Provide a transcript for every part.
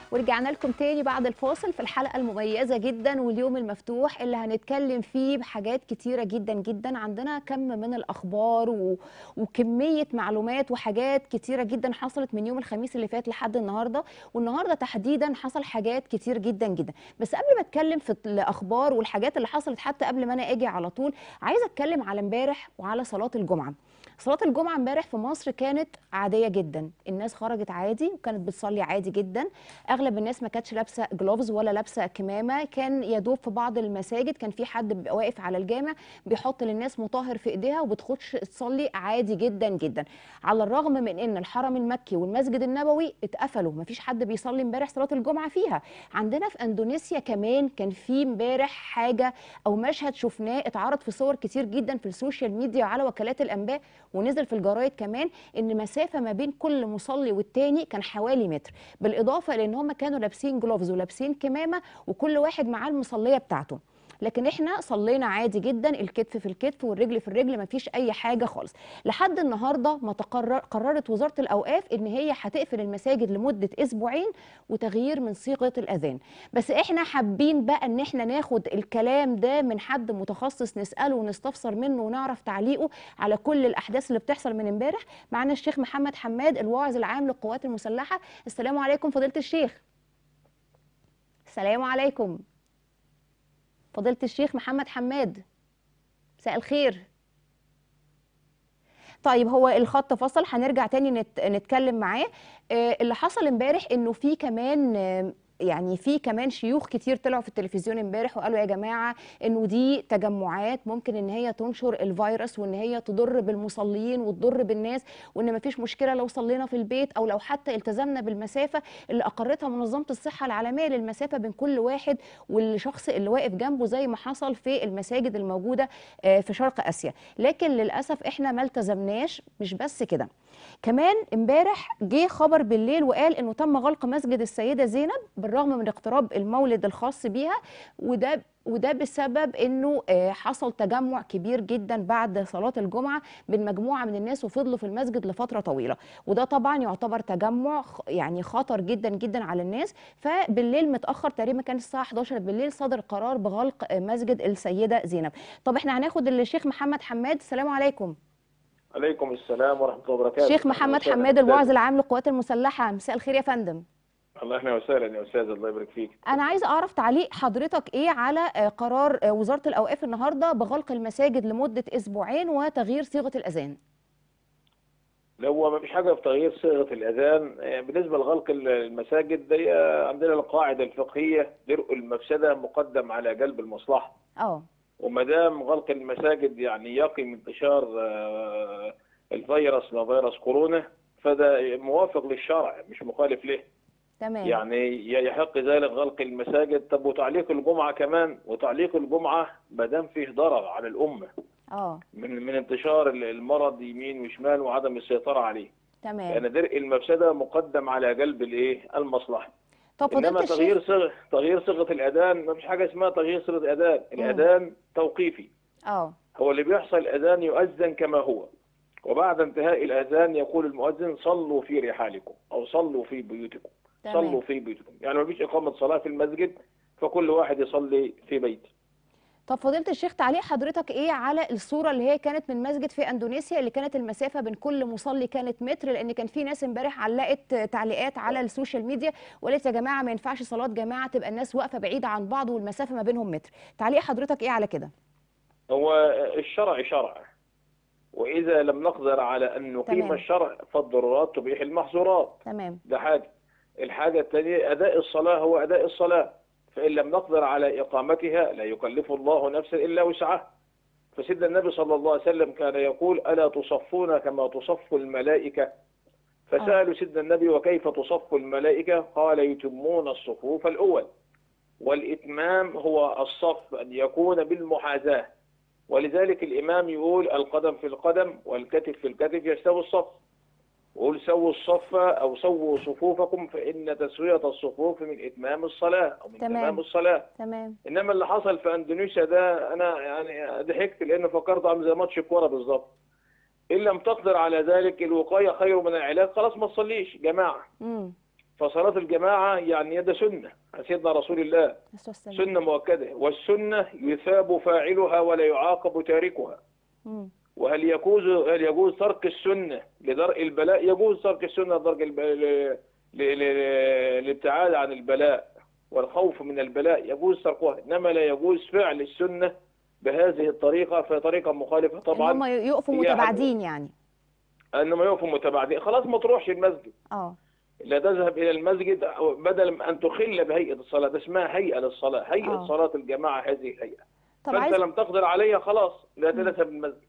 ورجعنا لكم تاني بعد الفاصل في الحلقة المميزة جدا واليوم المفتوح اللي هنتكلم فيه بحاجات كتيرة جدا جدا عندنا كم من الأخبار و... وكمية معلومات وحاجات كتيرة جدا حصلت من يوم الخميس اللي فات لحد النهاردة والنهاردة تحديدا حصل حاجات كتير جدا جدا بس قبل ما اتكلم في الأخبار والحاجات اللي حصلت حتى قبل ما أنا أجي على طول عايزة اتكلم على امبارح وعلى صلاة الجمعة صلاة الجمعة امبارح في مصر كانت عادية جدا الناس خرجت عادي وكانت بتصلي عادي جدا اغلب الناس ما كانتش لابسه جلوفز ولا لابسه كمامه كان يا دوب في بعض المساجد كان في حد بيبقى واقف على الجامع بيحط للناس مطهر في ايديها وبتخش تصلي عادي جدا جدا على الرغم من ان الحرم المكي والمسجد النبوي اتقفلوا ما فيش حد بيصلي امبارح صلاه الجمعه فيها عندنا في اندونيسيا كمان كان في امبارح حاجه او مشهد شفناه اتعرض في صور كتير جدا في السوشيال ميديا على وكالات الانباء ونزل في الجرايد كمان ان مسافه ما بين كل مصلي والتاني كان حوالي متر بالاضافه لان هم كانوا لابسين جلوفز ولابسين كمامه وكل واحد معاه المصليه بتاعته لكن احنا صلينا عادي جدا الكتف في الكتف والرجل في الرجل ما فيش اي حاجه خالص لحد النهارده ما تقرر قررت وزاره الاوقاف ان هي هتقفل المساجد لمده اسبوعين وتغيير من صيغه الاذان بس احنا حابين بقى ان احنا ناخد الكلام ده من حد متخصص نساله ونستفسر منه ونعرف تعليقه على كل الاحداث اللي بتحصل من امبارح معانا الشيخ محمد حماد الواعظ العام للقوات المسلحه السلام عليكم فضيله الشيخ السلام عليكم فضيلة الشيخ محمد حماد مساء الخير طيب هو الخط فصل هنرجع تاني نت... نتكلم معاه آه اللي حصل امبارح انه في كمان آه يعني في كمان شيوخ كتير طلعوا في التلفزيون امبارح وقالوا يا جماعه انه دي تجمعات ممكن ان هي تنشر الفيروس وان هي تضر بالمصلين وتضر بالناس وان مفيش مشكله لو صلينا في البيت او لو حتى التزمنا بالمسافه اللي اقرتها منظمه الصحه العالميه للمسافه بين كل واحد والشخص اللي واقف جنبه زي ما حصل في المساجد الموجوده في شرق اسيا لكن للاسف احنا ما التزمناش مش بس كده كمان امبارح جه خبر بالليل وقال انه تم غلق مسجد السيده زينب بالرغم من اقتراب المولد الخاص بيها وده وده بسبب انه حصل تجمع كبير جدا بعد صلاه الجمعه بين مجموعه من الناس وفضلوا في المسجد لفتره طويله وده طبعا يعتبر تجمع يعني خطر جدا جدا على الناس فبالليل متاخر تقريبا كان الساعه 11 بالليل صدر قرار بغلق مسجد السيده زينب طب احنا هناخد الشيخ محمد حماد السلام عليكم عليكم السلام ورحمه الله وبركاته شيخ محمد حماد الواعظ العام للقوات المسلحه مساء الخير يا فندم الله اهلا وسهلا يا استاذ الله يبارك فيك انا عايز اعرف تعليق حضرتك ايه على قرار وزاره الاوقاف النهارده بغلق المساجد لمده اسبوعين وتغيير صيغه الاذان لا هو ما فيش حاجه في تغيير صيغه الاذان بالنسبه لغلق المساجد دي عندنا القاعده الفقهيه درء المفسده مقدم على جلب المصلحه اه وما دام غلق المساجد يعني يقي من انتشار الفيروس ما فيروس كورونا فده موافق للشرع مش مخالف له تمام يعني يحق ذلك غلق المساجد طب وتعليق الجمعه كمان وتعليق الجمعه ما دام فيه ضرر على الامه اه من من انتشار المرض يمين وشمال وعدم السيطره عليه تمام يعني درء المفسده مقدم على جلب الايه المصلحه طب انما فضيله تغيير الشيخ صيغه تغيير صيغه الاذان ما فيش حاجه اسمها تغيير صيغه الاذان الاذان توقيفي اه هو اللي بيحصل الاذان يؤذن كما هو وبعد انتهاء الاذان يقول المؤذن صلوا في رحالكم او صلوا في بيوتكم صلوا تمام في بيوتكم يعني ما فيش اقامه صلاه في المسجد فكل واحد يصلي في بيته طب فضيله الشيخ تعليق حضرتك ايه على الصوره اللي هي كانت من مسجد في اندونيسيا اللي كانت المسافه بين كل مصلي كانت متر لان كان في ناس امبارح علقت تعليقات على السوشيال ميديا وقالت يا جماعه ما ينفعش صلاه جماعه تبقى الناس واقفه بعيده عن بعض والمسافه ما بينهم متر تعليق حضرتك ايه على كده هو الشرع شرع واذا لم نقدر على ان نقيم تمام. الشرع فالضرورات تبيح المحظورات تمام ده حاجه الحاجه الثانيه اداء الصلاه هو اداء الصلاه فان لم نقدر على اقامتها لا يكلف الله نفسا الا وسعها فسيدنا النبي صلى الله عليه وسلم كان يقول الا تصفون كما تصف الملائكه فسالوا سيدنا النبي وكيف تصف الملائكه قال يتمون الصفوف الاول والاتمام هو الصف ان يكون بالمحاذاه ولذلك الامام يقول القدم في القدم والكتف في الكتف يستوي الصف وقول سووا الصف او سووا صفوفكم فان تسويه الصفوف من اتمام الصلاه او من تمام. تمام الصلاه تمام انما اللي حصل في اندونيسيا ده انا يعني ضحكت لان فكرت عامل زي ماتش كوره بالظبط ان لم تقدر على ذلك الوقايه خير من العلاج خلاص ما تصليش جماعه امم فصلاة الجماعة يعني ده سنة عن سيدنا رسول الله عليه السلام سنة مؤكدة والسنة يثاب فاعلها ولا يعاقب تاركها مم. وهل يجوز هل يجوز ترك السنة لدرء البلاء؟ يجوز ترك السنة لدرء الب... ل... ل... ل... الابتعاد عن البلاء والخوف من البلاء يجوز تركها إنما لا يجوز فعل السنة بهذه الطريقة في طريقة مخالفة ان هم طبعا يقفوا هي متباعدين يعني انما يقفوا متباعدين خلاص ما تروحش المسجد اه لا تذهب الى المسجد بدل من ان تخل بهيئه الصلاه ده اسمها هيئه للصلاه هيئه آه. صلاه الجماعه هذه الهيئه طب فانت عايز لم تقدر عليها خلاص لا تذهب المسجد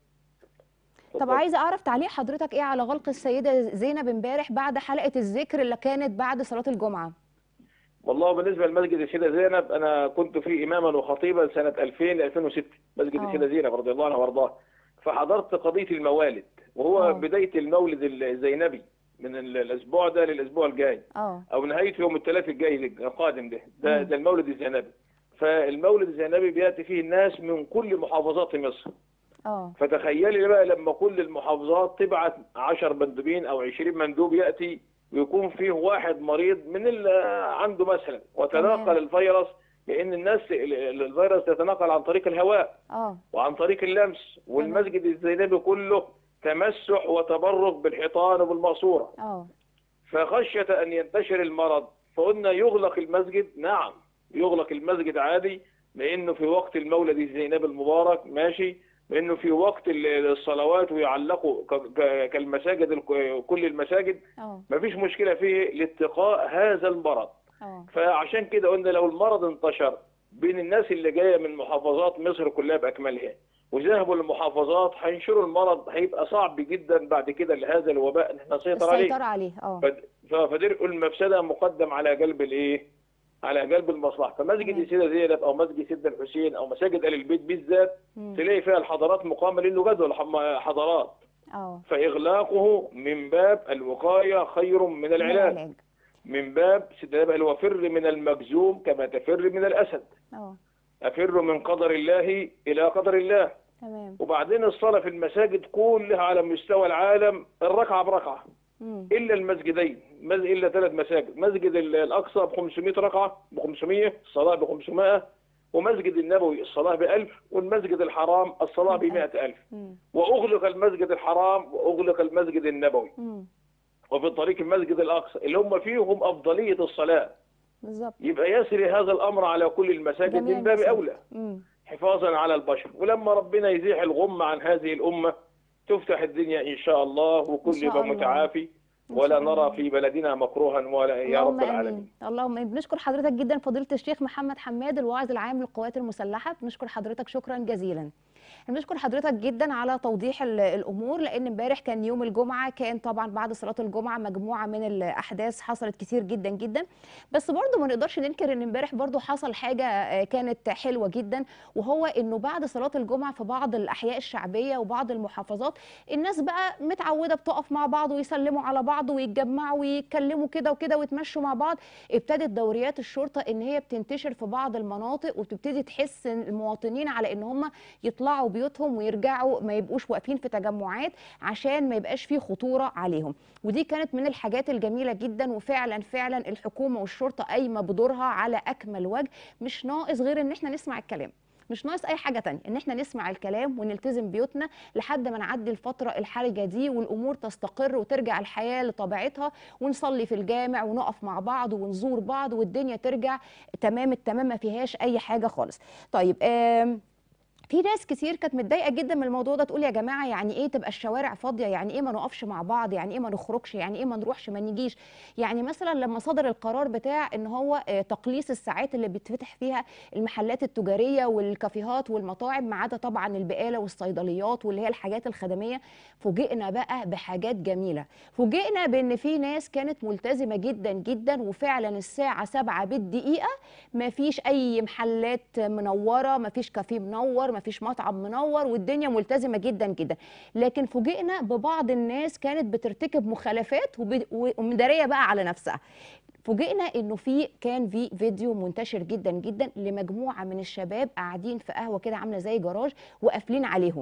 طب عايزه اعرف تعليق حضرتك ايه على غلق السيده زينب امبارح بعد حلقه الذكر اللي كانت بعد صلاه الجمعه والله بالنسبه لمسجد السيده زينب انا كنت فيه اماما وخطيبا سنه 2000 ل 2006 مسجد آه. السيده زينب رضي الله عنها وارضاها فحضرت قضيه الموالد وهو آه. بدايه المولد الزينبي من ال- الاسبوع ده للاسبوع الجاي اه او نهايته يوم الثلاث الجاي القادم ده ده, مم. ده المولد الزينبي فالمولد الزينبي بياتي فيه الناس من كل محافظات مصر اه فتخيلي بقى لما كل المحافظات تبعت 10 مندوبين او 20 مندوب ياتي ويكون فيه واحد مريض من اللي عنده مثلا وتناقل تمام. الفيروس لان الناس ال- ال- الفيروس يتناقل عن طريق الهواء اه وعن طريق اللمس والمسجد الزينبي كله تمسح وتبرك بالحيطان وبالماسوره اه فخشية أن ينتشر المرض فقلنا يغلق المسجد نعم يغلق المسجد عادي لأنه في وقت المولد الزينب المبارك ماشي لأنه في وقت ال- الصلوات ويعلقوا ك- ك- كالمساجد الك- كل المساجد اه ما فيش مشكلة فيه لاتقاء هذا المرض اه فعشان كده قلنا لو المرض انتشر بين الناس اللي جايه من محافظات مصر كلها باكملها وذهبوا للمحافظات هينشروا المرض هيبقى صعب جدا بعد كده لهذا الوباء ان احنا نسيطر عليه السيطره عليه اه فد- ف- فدرء المفسده مقدم على قلب الايه؟ على قلب المصلحه فمسجد تمام. السيده زينب او مسجد سيدنا الحسين او مساجد ال البيت بالذات مم. تلاقي فيها الحضارات مقامه لانه جدول الح- حضارات اه فاغلاقه من باب الوقايه خير من العلاج العلاج من باب سيدنا النبي قال وفر من المجزوم كما تفر من الاسد اه افر من قدر الله الى قدر الله تمام وبعدين الصلاه في المساجد كلها على مستوى العالم الركعه بركعه مم. الا المسجدين مز- الا ثلاث مساجد مسجد ال- الاقصى ب 500 ركعه ب 500 الصلاه ب 500 ومسجد النبوي الصلاه ب 1000 والمسجد الحرام الصلاه ب 100000 مم. واغلق المسجد الحرام واغلق المسجد النبوي مم. وفي طريق المسجد الاقصى اللي هم فيهم افضليه الصلاه بالظبط يبقى يسري هذا الامر على كل المساجد جميع من باب المساجد. اولى مم. حفاظا على البشر ولما ربنا يزيح الغمة عن هذه الأمة تفتح الدنيا إن شاء الله إن وكل شاء يبقى الله. متعافي إن ولا شاء الله. نرى في بلدنا مكروها ولا يا اللهم رب العالمين امين اللهم امين بنشكر حضرتك جدا فضيله الشيخ محمد حماد الواعظ العام للقوات المسلحه بنشكر حضرتك شكرا جزيلا بنشكر حضرتك جدا على توضيح ال- الامور لان امبارح كان يوم الجمعه كان طبعا بعد صلاه الجمعه مجموعه من الاحداث حصلت كتير جدا جدا بس برضو ما نقدرش ننكر ان امبارح برضو حصل حاجه آه، كانت حلوه جدا وهو انه بعد صلاه الجمعه في بعض الاحياء الشعبيه وبعض المحافظات الناس بقى متعوده بتقف مع بعض ويسلموا على بعض ويتجمعوا ويتكلموا كده وكده ويتمشوا مع بعض ابتدت دوريات الشرطه ان هي بتنتشر في بعض المناطق وبتبتدي تحس إن المواطنين على ان هم يطلعوا بيوتهم ويرجعوا ما يبقوش واقفين في تجمعات عشان ما يبقاش فيه خطوره عليهم ودي كانت من الحاجات الجميله جدا وفعلا فعلا الحكومه والشرطه قايمه بدورها على اكمل وجه مش ناقص غير ان احنا نسمع الكلام مش ناقص اي حاجه تانية ان احنا نسمع الكلام ونلتزم بيوتنا لحد ما نعدي الفتره الحرجه دي والامور تستقر وترجع الحياه لطبيعتها ونصلي في الجامع ونقف مع بعض ونزور بعض والدنيا ترجع تمام التمام ما فيهاش اي حاجه خالص طيب آم في ناس كتير كانت متضايقه جدا من الموضوع ده تقول يا جماعه يعني ايه تبقى الشوارع فاضيه يعني ايه ما نقفش مع بعض يعني ايه ما نخرجش يعني ايه ما نروحش ما نجيش يعني مثلا لما صدر القرار بتاع ان هو آه، تقليص الساعات اللي بيتفتح فيها المحلات التجاريه والكافيهات والمطاعم ما عدا طبعا البقاله والصيدليات واللي هي الحاجات الخدميه فوجئنا بقى بحاجات جميله فوجئنا بان في ناس كانت ملتزمه جدا جدا وفعلا الساعه 7 بالدقيقه ما فيش اي محلات منوره ما فيش كافيه منور ما فيش مطعم منور والدنيا ملتزمه جدا جدا لكن فوجئنا ببعض الناس كانت بترتكب مخالفات وب- ومداريه بقى على نفسها فوجئنا انه في كان في فيديو منتشر جدا جدا لمجموعه من الشباب قاعدين في قهوه كده عامله زي جراج وقافلين عليهم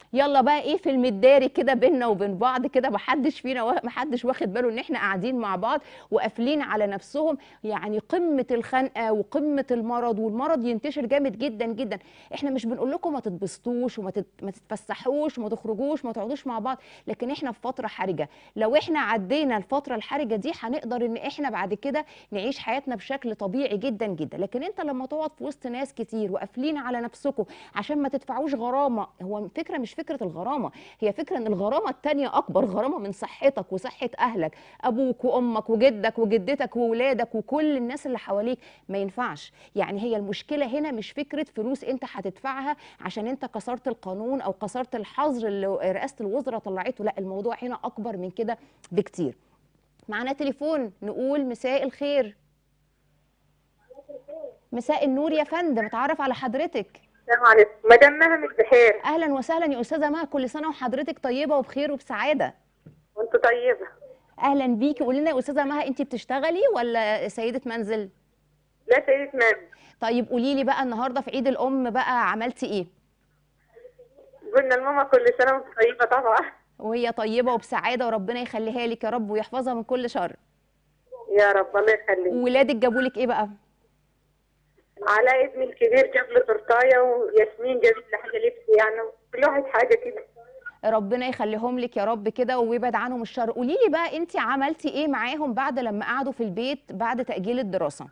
يلا بقى ايه في المداري كده بينا وبين بعض كده محدش فينا وا- محدش واخد باله ان احنا قاعدين مع بعض وقافلين على نفسهم يعني قمه الخنقه وقمه المرض والمرض ينتشر جامد جدا جدا احنا مش بنقول لكم ما تتبسطوش وما تت... ما تتفسحوش وما تخرجوش وما تقعدوش مع بعض لكن احنا في فتره حرجه لو احنا عدينا الفتره الحرجه دي هنقدر ان احنا بعد كده نعيش حياتنا بشكل طبيعي جدا جدا لكن انت لما تقعد في وسط ناس كتير وقافلين على نفسكم عشان ما تدفعوش غرامه هو الفكره مش فكره الغرامه هي فكره ان الغرامه التانية اكبر غرامه من صحتك وصحه اهلك ابوك وامك وجدك وجدتك وولادك وكل الناس اللي حواليك ما ينفعش يعني هي المشكله هنا مش فكره فلوس انت هتدفعها عشان انت كسرت القانون او كسرت الحظر اللي رئاسه الوزراء طلعته لا الموضوع هنا اكبر من كده بكتير معانا تليفون نقول مساء الخير مساء النور يا فندم اتعرف على حضرتك السلام عليكم مدام مها مش بخير اهلا وسهلا يا استاذه مها كل سنه وحضرتك طيبه وبخير وبسعاده وانت طيبه اهلا بيكي قولي لنا يا استاذه مها انت بتشتغلي ولا سيده منزل لا سيدة مان طيب قولي لي بقى النهارده في عيد الام بقى عملتي ايه قلنا لماما كل سنه وانت طيبه طبعا وهي طيبه وبسعاده وربنا يخليها لك يا رب ويحفظها من كل شر يا رب الله يخليك وولادك جابوا لك ايه بقى علاء ابني الكبير جاب لي تورتايه وياسمين جابت لي حاجه لبس يعني كل واحد حاجه كده ربنا يخليهم لك يا رب كده ويبعد عنهم الشر قولي لي بقى انت عملتي ايه معاهم بعد لما قعدوا في البيت بعد تاجيل الدراسه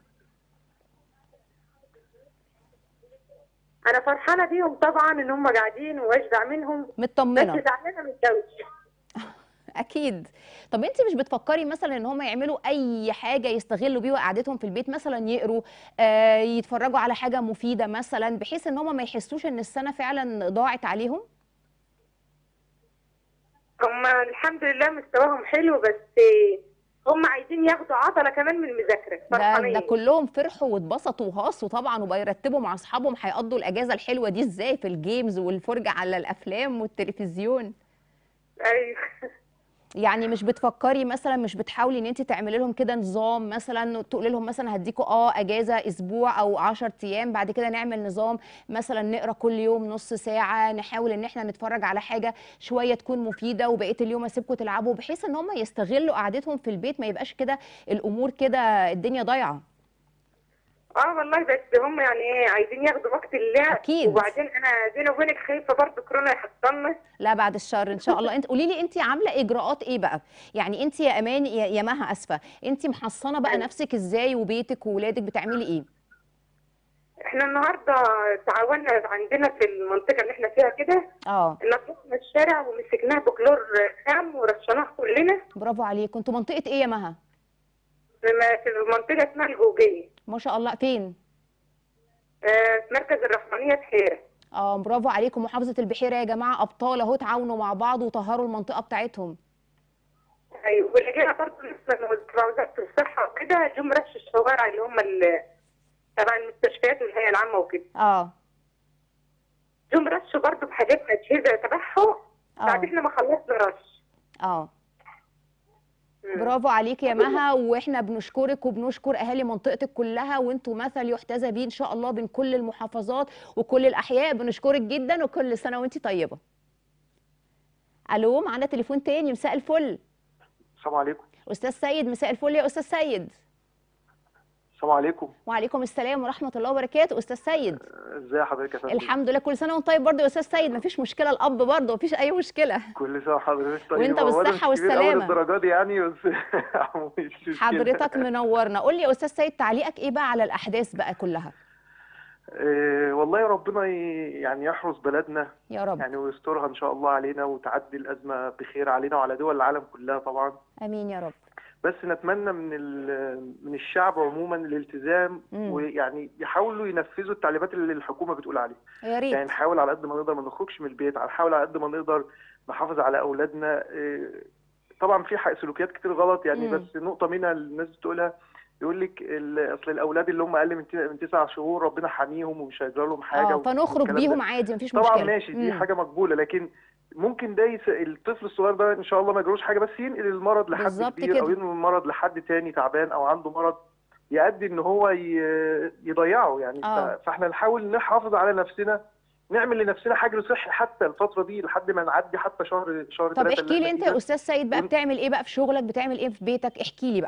انا فرحانه بيهم طبعا ان هم قاعدين واشبع منهم مطمنه بس زعلانه من الجوز اكيد طب انت مش بتفكري مثلا ان هم يعملوا اي حاجه يستغلوا بيها قعدتهم في البيت مثلا يقروا آه يتفرجوا على حاجه مفيده مثلا بحيث ان هم ما يحسوش ان السنه فعلا ضاعت عليهم هم الحمد لله مستواهم حلو بس هم عايزين ياخدوا عضله كمان من المذاكره ده, فرحانين ده كلهم فرحوا واتبسطوا وهاصوا طبعا وبيرتبوا مع اصحابهم هيقضوا الاجازه الحلوه دي ازاي في الجيمز والفرجه على الافلام والتلفزيون ايوه يعني مش بتفكري مثلا مش بتحاولي ان انت تعملي لهم كده نظام مثلا تقولي لهم مثلا هديكوا اه اجازه اسبوع او 10 ايام بعد كده نعمل نظام مثلا نقرا كل يوم نص ساعه نحاول ان احنا نتفرج على حاجه شويه تكون مفيده وبقيه اليوم اسيبكم تلعبوا بحيث ان هم يستغلوا قعدتهم في البيت ما يبقاش كده الامور كده الدنيا ضايعه اه والله بس هم يعني ايه عايزين ياخدوا وقت اللعب أكيد. وبعدين انا بيني وبينك خايفه برضه كورونا يحصلنا لا بعد الشر ان شاء الله انت قولي لي انت عامله اجراءات ايه بقى يعني انت يا امان يا يا مها اسفه انت محصنه بقى أيوة. نفسك ازاي وبيتك وولادك بتعملي ايه احنا النهارده تعاوننا عندنا في المنطقه اللي احنا فيها كده اه نظفنا الشارع ومسكناه بكلور خام ورشناه كلنا برافو عليكم انتوا منطقه ايه يا مها في في منطقه اسمها الجوجيه ما شاء الله فين آه، في مركز الرحمانيه بحيره اه برافو عليكم محافظه البحيره يا جماعه ابطال اهو تعاونوا مع بعض وطهروا المنطقه بتاعتهم ايوه واللي جينا برضه لسه تبع وزاره الصحه وكده جم رش الشوارع اللي هم ال- تبع المستشفيات والهيئه العامه وكده اه جم رشوا برضه بحاجات اجهزه تبعهم بعد اه احنا ما خلصنا رش اه مم. برافو عليك يا مها واحنا بنشكرك وبنشكر اهالي منطقتك كلها وانتوا مثل يحتذى بيه ان شاء الله بين كل المحافظات وكل الاحياء بنشكرك جدا وكل سنه وانت طيبه الو معانا تليفون تاني مساء الفل السلام عليكم استاذ سيد مساء الفل يا استاذ سيد السلام عليكم وعليكم السلام ورحمه الله وبركاته استاذ سيد ازي حضرتك يا فندم الحمد لله كل سنه وانت طيب برضه يا استاذ سيد مفيش مشكله الاب برضه مفيش اي مشكله كل سنه وحضرتك طيب وانت هو أنا بالصحة مش كبير أوي والسلامة. للدرجه دي يعني بس مش مشكلة. حضرتك منورنا قول لي يا استاذ سيد تعليقك ايه بقى على الاحداث بقى كلها إيه والله ربنا ي- يعني يحرس بلدنا يا رب يعني ويسترها ان شاء الله علينا وتعدي الازمه بخير علينا وعلى دول العالم كلها طبعا امين يا رب بس نتمنى من ال- من الشعب عموما الالتزام مم. ويعني يحاولوا ينفذوا التعليمات اللي الحكومه بتقول عليها يا يعني ريت نحاول على قد ما نقدر ما نخرجش من البيت نحاول على قد ما نقدر نحافظ على اولادنا إيه، طبعا في ح- سلوكيات كتير غلط يعني مم. بس نقطه منها الناس بتقولها يقول لك ال- اصل الاولاد اللي هم اقل من ت- من تسع شهور ربنا حاميهم ومش هيجرى لهم حاجه اه فنخرج والكلام بيهم ده. عادي مفيش طبعا مشكله ماشي دي مم. حاجه مقبوله لكن ممكن ده يس... الطفل الصغير ده ان شاء الله ما يجروش حاجه بس ينقل المرض لحد بالظبط كبير او كده. ينقل المرض لحد تاني تعبان او عنده مرض يؤدي ان هو ي... يضيعه يعني آه. ف... فاحنا نحاول نحافظ على نفسنا نعمل لنفسنا حجر صحي حتى الفتره دي لحد ما نعدي حتى شهر شهر طب ثلاثة احكي اللي لي إحنا انت فيه يا ده. استاذ سيد بقى ون- بتعمل ايه بقى في شغلك بتعمل ايه في بيتك احكي لي بقى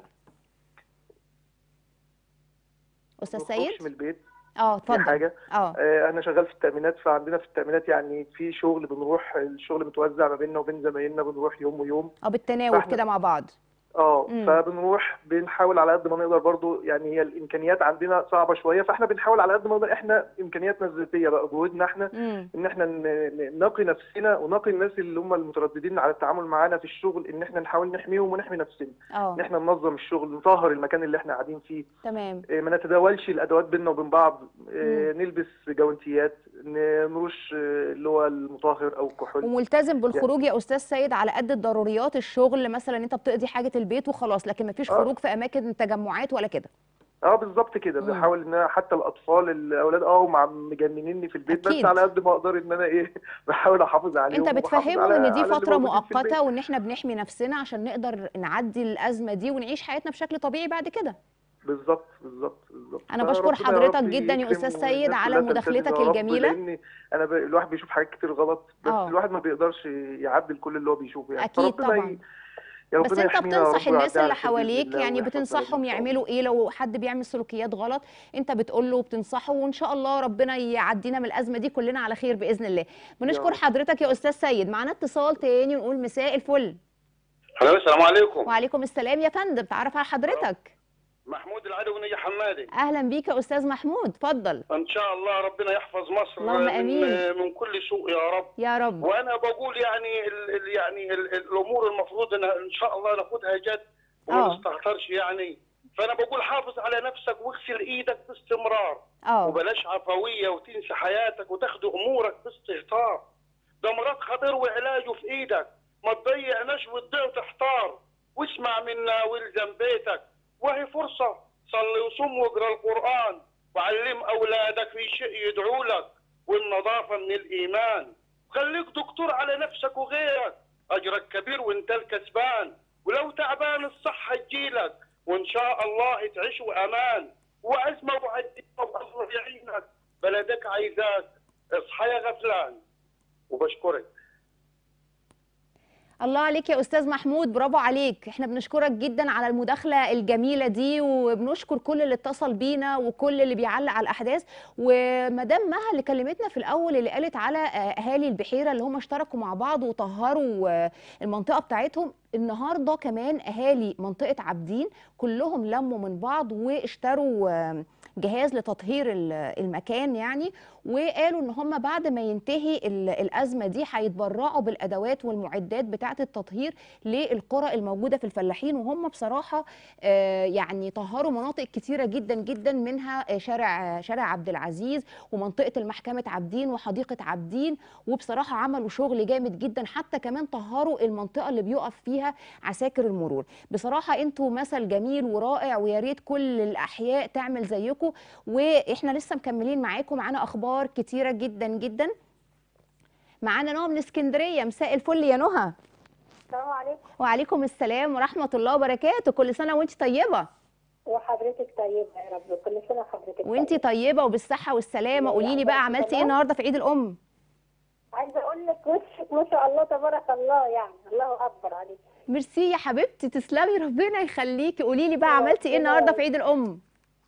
استاذ ما بخرجش سيد من البيت اه دي اتفضل حاجه اه آه، انا شغال في التامينات فعندنا في التامينات يعني في شغل بنروح الشغل متوزع ما بيننا وبين زمايلنا بنروح يوم ويوم اه بالتناول فإحنا- كده مع بعض اه مم. فبنروح بنحاول على قد ما نقدر برضو يعني هي الامكانيات عندنا صعبه شويه فاحنا بنحاول على قد ما نقدر احنا امكانياتنا الذاتيه بقى جهودنا احنا امم ان احنا ن- ن- نقي نفسنا ونقي الناس اللي هم المترددين على التعامل معانا في الشغل ان احنا نحاول نحميهم ونحمي نفسنا ان اه احنا ننظم الشغل نطهر المكان اللي احنا قاعدين فيه تمام إيه، ما نتداولش الادوات بيننا وبين بعض إيه، نلبس جوانتيات ن- نرش إيه، اللي هو المطهر او الكحول وملتزم بالخروج يا استاذ سيد على قد الضروريات الشغل مثلا انت بتقضي حاجه البيت وخلاص لكن مفيش آه. خروج في اماكن تجمعات ولا كده اه بالظبط كده مم. بحاول ان أنا حتى الاطفال الاولاد اه مع مجننيني في البيت أكيد. بس على قد ما اقدر ان انا ايه بحاول احافظ عليهم انت وبحافظ بتفهمهم على- ان دي على اللي فتره موجودين في البيت. مؤقته وان احنا بنحمي نفسنا عشان نقدر نعدي الازمه دي ونعيش حياتنا بشكل طبيعي بعد كده بالظبط بالظبط بالظبط أنا بشكر فربنا يا حضرتك رب جداً يا يكرم أستاذ سيد والناس على كلها مداخلتك تلتزم يا رب، الجميلة. لان انا ب... الواحد بيشوف حاجات كتير غلط بس آه. الواحد ما بيقدرش يعدل كل اللي هو بيشوفه يعني أكيد فربنا طبعاً. ي... يا بس ربنا انت يحمينا يا بتنصح رب الناس ويعديها اللي على خير بإذن حواليك الله يعني ويحفظ بتنصحهم بلدنا إن شاء الله. يعملوا ايه لو حد بيعمل سلوكيات غلط انت بتقول له وبتنصحه وان شاء الله ربنا يعدينا من الازمه دي كلنا على خير باذن الله بنشكر رب. حضرتك يا استاذ سيد معانا اتصال تاني ونقول مساء الفل الو السلام عليكم وعليكم السلام يا فندم تعرف على حضرتك محمود العدوي يا حمادي اهلا بيك يا استاذ محمود اتفضل ان شاء الله ربنا يحفظ مصر اللهم من آمين. من كل سوء يا رب يا رب وانا بقول يعني ال ال يعني ال الامور المفروض ان ان شاء الله ناخدها جد وما آه. نستهترش يعني فانا بقول حافظ على نفسك واغسل ايدك باستمرار اه وبلاش عفويه وتنسى حياتك وتاخد امورك باستهتار ده مرض خطير وعلاجه في ايدك ما تضيعناش وتضيع وتحتار واسمع منا والزم بيتك وهي فرصه صلي وصوم واقرا القران وعلم اولادك في شيء يدعوا لك والنظافه من الايمان خليك دكتور على نفسك وغيرك اجرك كبير وانت الكسبان ولو تعبان الصحه تجيلك وان شاء الله تعيش وامان وازمه وعدينا والله يعينك بلدك عايزاك اصحى يا غفلان وبشكرك الله عليك يا استاذ محمود برافو عليك احنا بنشكرك جدا على المداخله الجميله دي وبنشكر كل اللي اتصل بينا وكل اللي بيعلق على الاحداث ومدام مها اللي كلمتنا في الاول اللي قالت على آه، اهالي البحيره اللي هم اشتركوا مع بعض وطهروا آه، المنطقه بتاعتهم النهارده كمان اهالي منطقه عابدين كلهم لموا من بعض واشتروا آه، جهاز لتطهير ال- المكان يعني وقالوا ان هم بعد ما ينتهي ال- الازمه دي هيتبرعوا بالادوات والمعدات بتاعه التطهير للقرى الموجوده في الفلاحين وهم بصراحه آه، يعني طهروا مناطق كتيره جدا جدا منها آه، شارع شارع عبد العزيز ومنطقه المحكمه عابدين وحديقه عابدين وبصراحه عملوا شغل جامد جدا حتى كمان طهروا المنطقه اللي بيقف فيها عساكر المرور بصراحه انتوا مثل جميل ورائع ويا ريت كل الاحياء تعمل زيكم واحنا لسه مكملين معاكم معانا اخبار كتيره جدا جدا معانا نهى من اسكندريه مساء الفل يا نهى السلام عليكم وعليكم السلام ورحمه الله وبركاته كل سنه وانت طيبه وحضرتك طيبة يا رب كل سنة وحضرتك وانت طيبة. طيبه وبالصحه والسلامه لا، قولي لي بقى الله عملتي ايه تمام. النهارده في عيد الام عايزة أقول لك وشك ما شاء الله تبارك الله يعني الله أكبر عليك ميرسي يا حبيبتي تسلمي ربنا يخليكي قولي لي بقى الله عملتي ايه يخليك. النهارده في عيد الام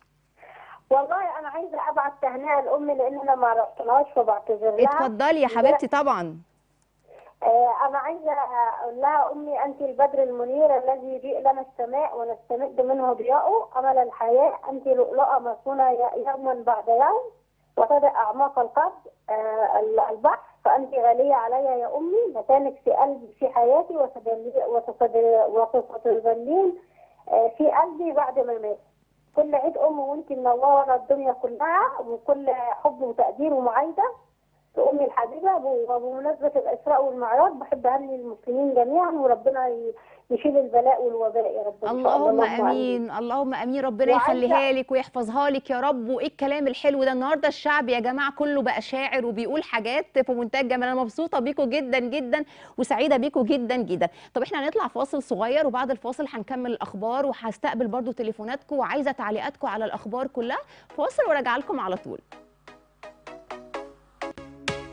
والله أنا عايزة أبعت تهنئة لأمي لأن أنا ما رحتلهاش فبعتذر لها اتفضلي يا حبيبتي طبعا آه أنا عايزة أقول لها أمي أنت البدر المنير الذي يضيء لنا السماء ونستمد منه ضياءه أمل الحياة أنت لؤلؤة مصونة ي- يوما بعد يوم وتدع أعماق القلب آه ال- البحر فأنت غالية علي يا أمي مكانك في قلبي في حياتي وتدلي- وتتد- وتتظلين آه في قلبي بعد ما مات كل عيد أم وأنت منورة الدنيا كلها وكل حب وتقدير ومعايدة أمي الحبيبة وبمناسبة الإسراء والمعراج بحب أهني المسلمين جميعا وربنا ي- يشيل البلاء والوباء يا رب إن شاء الله. اللهم امين اللهم امين ربنا وعايزة- يخليها لك ويحفظها لك يا رب وايه الكلام الحلو ده النهارده الشعب يا جماعه كله بقى شاعر وبيقول حاجات في منتهى الجمال انا مبسوطه بيكم جدا جدا وسعيده بيكم جدا جدا طب احنا هنطلع فاصل صغير وبعد الفاصل هنكمل الاخبار وهستقبل برضو تليفوناتكم وعايزه تعليقاتكم على الاخبار كلها فاصل وراجع لكم على طول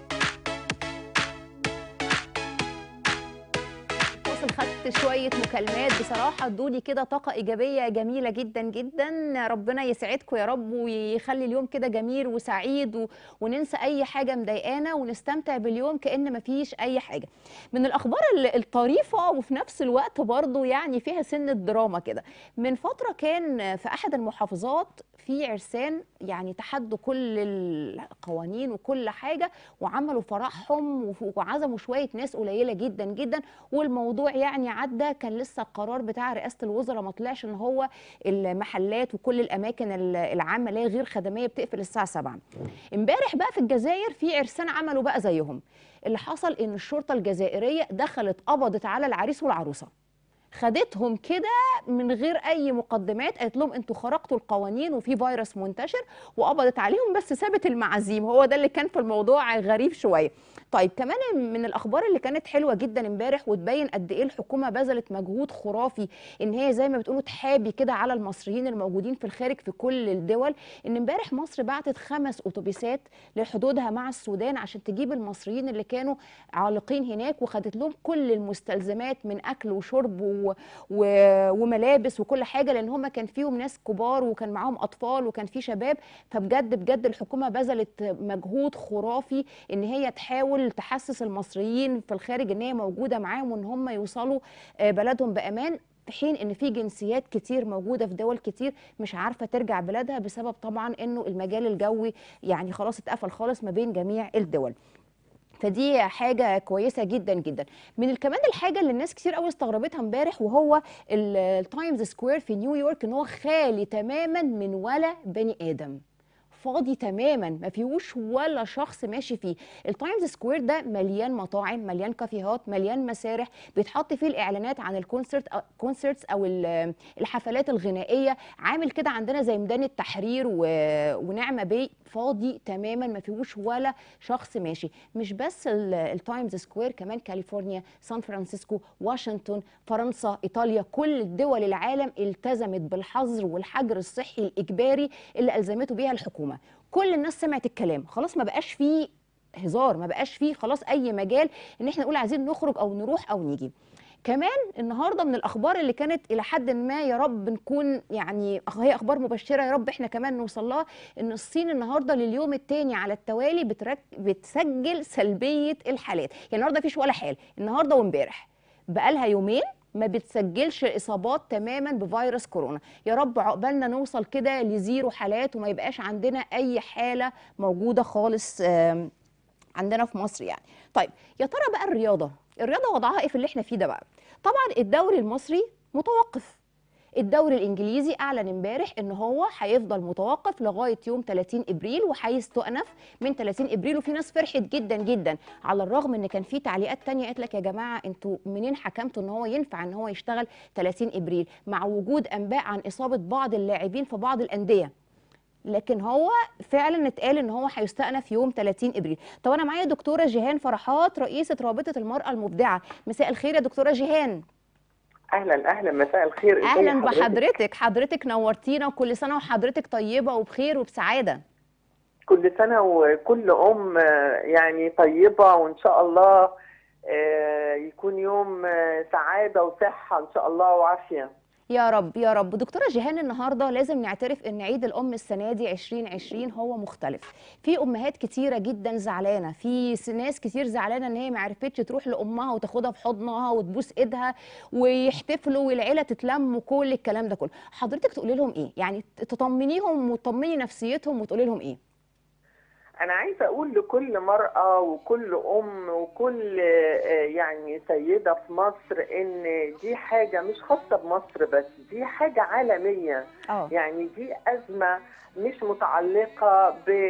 خدت شويه مكالمات بصراحه ادوني كده طاقه ايجابيه جميله جدا جدا ربنا يسعدكم يا رب ويخلي اليوم كده جميل وسعيد و... وننسى اي حاجه مضايقانا ونستمتع باليوم كان مفيش اي حاجه من الاخبار ال- الطريفه وفي نفس الوقت برضو يعني فيها سن الدراما كده من فتره كان في احد المحافظات في عرسان يعني تحدوا كل القوانين وكل حاجه وعملوا فرحهم وف- وعزموا شويه ناس قليله جدا جدا والموضوع يعني عدى كان لسه القرار بتاع رئاسه الوزراء ما طلعش ان هو المحلات وكل الاماكن ال- العامه اللي هي غير خدميه بتقفل الساعه 7 امبارح بقى في الجزائر في عرسان عملوا بقى زيهم اللي حصل ان الشرطه الجزائريه دخلت قبضت على العريس والعروسه خدتهم كده من غير اي مقدمات قالت لهم انتوا خرقتوا القوانين وفي فيروس منتشر وقبضت عليهم بس سابت المعازيم هو ده اللي كان في الموضوع غريب شويه طيب كمان من الاخبار اللي كانت حلوه جدا امبارح وتبين قد ايه الحكومه بذلت مجهود خرافي ان هي زي ما بتقولوا تحابي كده على المصريين الموجودين في الخارج في كل الدول ان امبارح مصر بعتت خمس اتوبيسات لحدودها مع السودان عشان تجيب المصريين اللي كانوا عالقين هناك وخدت لهم كل المستلزمات من اكل وشرب و... و... وملابس وكل حاجه لان هم كان فيهم ناس كبار وكان معاهم اطفال وكان في شباب فبجد بجد الحكومه بذلت مجهود خرافي ان هي تحاول تحسس المصريين في الخارج ان هي موجوده معاهم وان هم يوصلوا آه، بلدهم بامان في حين ان في جنسيات كتير موجوده في دول كتير مش عارفه ترجع بلادها بسبب طبعا انه المجال الجوي يعني خلاص اتقفل خالص ما بين جميع الدول فدي حاجة كويسة جدا جدا من ال- كمان الحاجة اللي الناس كتير قوي استغربتها امبارح وهو ال- التايمز سكوير في نيويورك ان هو خالي تماما من ولا بني آدم فاضي تماما ما فيهوش ولا شخص ماشي فيه التايمز سكوير ده مليان مطاعم مليان كافيهات مليان مسارح بيتحط فيه الاعلانات عن الكونسرت أو- كونسرتس او ال- الحفلات الغنائيه عامل كده عندنا زي ميدان التحرير و... ونعمه بي فاضي تماما ما فيهوش ولا شخص ماشي مش بس ال- التايمز سكوير كمان كاليفورنيا سان فرانسيسكو واشنطن فرنسا ايطاليا كل دول العالم التزمت بالحظر والحجر الصحي الاجباري اللي الزمته بيها الحكومه كل الناس سمعت الكلام خلاص ما بقاش فيه هزار ما بقاش فيه خلاص اي مجال ان احنا نقول عايزين نخرج او نروح او نيجي كمان النهارده من الاخبار اللي كانت الى حد ما يا رب نكون يعني هي اخبار مبشره يا رب احنا كمان نوصل لها ان الصين النهارده لليوم الثاني على التوالي بترك بتسجل سلبيه الحالات يعني النهارده مفيش ولا حال النهارده وامبارح بقالها يومين ما بتسجلش اصابات تماما بفيروس كورونا يا رب عقبالنا نوصل كده لزيرو حالات وما يبقاش عندنا اي حاله موجوده خالص آم، عندنا في مصر يعني طيب يا ترى بقى الرياضه الرياضه وضعها ايه في اللي احنا فيه ده بقى طبعا الدوري المصري متوقف الدوري الانجليزي اعلن امبارح ان هو هيفضل متوقف لغايه يوم 30 ابريل وهيستؤنف من 30 ابريل وفي ناس فرحت جدا جدا على الرغم ان كان في تعليقات تانية قالت لك يا جماعه انتوا منين حكمتوا ان هو ينفع ان هو يشتغل 30 ابريل مع وجود انباء عن اصابه بعض اللاعبين في بعض الانديه لكن هو فعلا اتقال ان هو هيستأنف يوم 30 ابريل طب انا معايا دكتوره جيهان فرحات رئيسه رابطه المراه المبدعه مساء الخير يا دكتوره جيهان اهلا اهلا مساء الخير إزي اهلا حضرتك؟ بحضرتك حضرتك نورتينا وكل سنه وحضرتك طيبه وبخير وبسعاده كل سنه وكل ام آه، يعني طيبه وان شاء الله آه، يكون يوم آه، سعاده وصحه ان شاء الله وعافيه يا رب يا رب دكتوره جيهان النهارده لازم نعترف ان عيد الام السنه دي 2020 هو مختلف في امهات كتيره جدا زعلانه في س- ناس كتير زعلانه ان هي ما عرفتش تروح لامها وتاخدها في حضنها وتبوس ايدها ويحتفلوا والعيله تتلم وكل الكلام ده كله حضرتك تقولي لهم ايه يعني ت- تطمنيهم وتطمني نفسيتهم وتقولي لهم ايه انا عايزه اقول لكل مراه وكل ام وكل آه، يعني سيده في مصر ان دي حاجه مش خاصه بمصر بس دي حاجه عالميه اه يعني دي أزمة مش متعلقة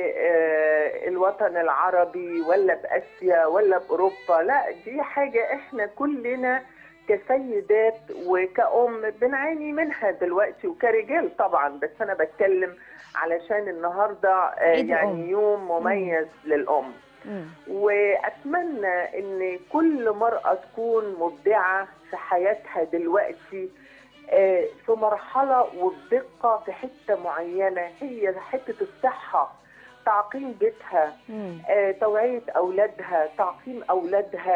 بالوطن العربي ولا بآسيا ولا بأوروبا لا دي حاجة إحنا كلنا كسيدات وكأم بنعاني منها دلوقتي وكرجال طبعا بس أنا بتكلم علشان النهاردة آه، عيد يعني الأم. يوم مميز للأم مم. واتمنى ان كل مراه تكون مبدعه في حياتها دلوقتي آه، في مرحله وبدقه في حته معينه هي حته الصحه تعقيم بيتها مم. آه، توعيه اولادها تعقيم اولادها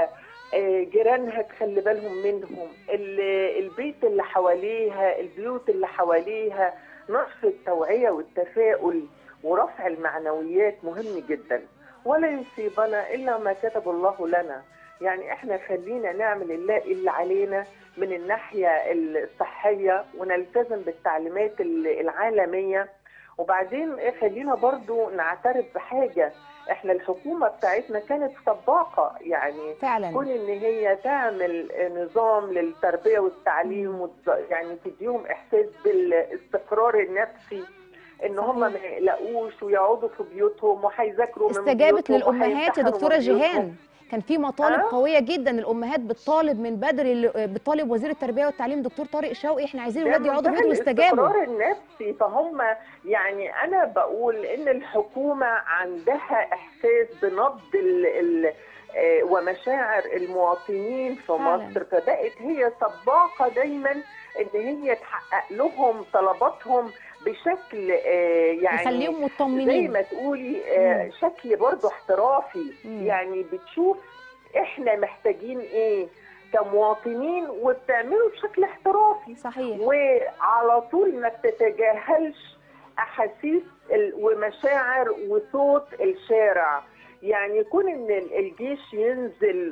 آه، جيرانها تخلي بالهم منهم ال- البيت اللي حواليها البيوت اللي حواليها نشر التوعية والتفاؤل ورفع المعنويات مهم جدا ولا يصيبنا إلا ما كتب الله لنا يعني احنا خلينا نعمل الله اللي علينا من الناحية الصحية ونلتزم بالتعليمات ال- العالمية وبعدين خلينا برضو نعترف بحاجة احنا الحكومة بتاعتنا كانت سباقة يعني فعلا كون ان هي تعمل نظام للتربيه والتعليم وتز- يعني تديهم احساس بالاستقرار النفسي ان هم ما يقلقوش ويقعدوا في بيوتهم وهيذاكروا من استجابت بيوتهم للامهات يا وهيمتحنوا دكتوره من بيوتهم. جيهان كان في مطالب آه. قويه جدا الامهات بتطالب من بدري ال- بتطالب وزير التربيه والتعليم دكتور طارق شوقي احنا عايزين ده الولاد يقعدوا في منتهى البيت ويستجابوا الاستقرار النفسي فهم يعني انا بقول ان الحكومه عندها احساس بنبض ال ال آه، ومشاعر المواطنين في فعلاً. مصر فبقت هي سباقه دايما ان هي تحقق لهم طلباتهم بشكل آه، يعني يخليهم زي مطمنين ما تقولي آه، مم. شكل برضه احترافي مم. يعني بتشوف احنا محتاجين ايه كمواطنين وبتعمله بشكل احترافي صحيح وعلى طول ما بتتجاهلش احاسيس ال- ومشاعر وصوت الشارع يعني يكون ان ال- الجيش ينزل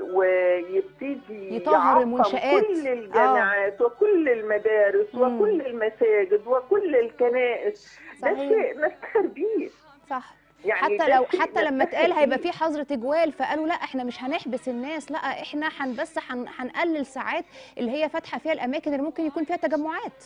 ويبتدي يطهر يعقم المنشآت. كل الجامعات وكل المدارس مم. وكل المساجد وكل الكنائس ده صحيح شيء نفتخر بيه صح يعني حتى ده لو شيء حتى لما نفتخر اتقال هيبقى بيه. في حظر تجوال فقالوا لا احنا مش هنحبس الناس لا احنا هن بس هن هنقلل ساعات اللي هي فاتحه فيها الاماكن اللي ممكن يكون فيها تجمعات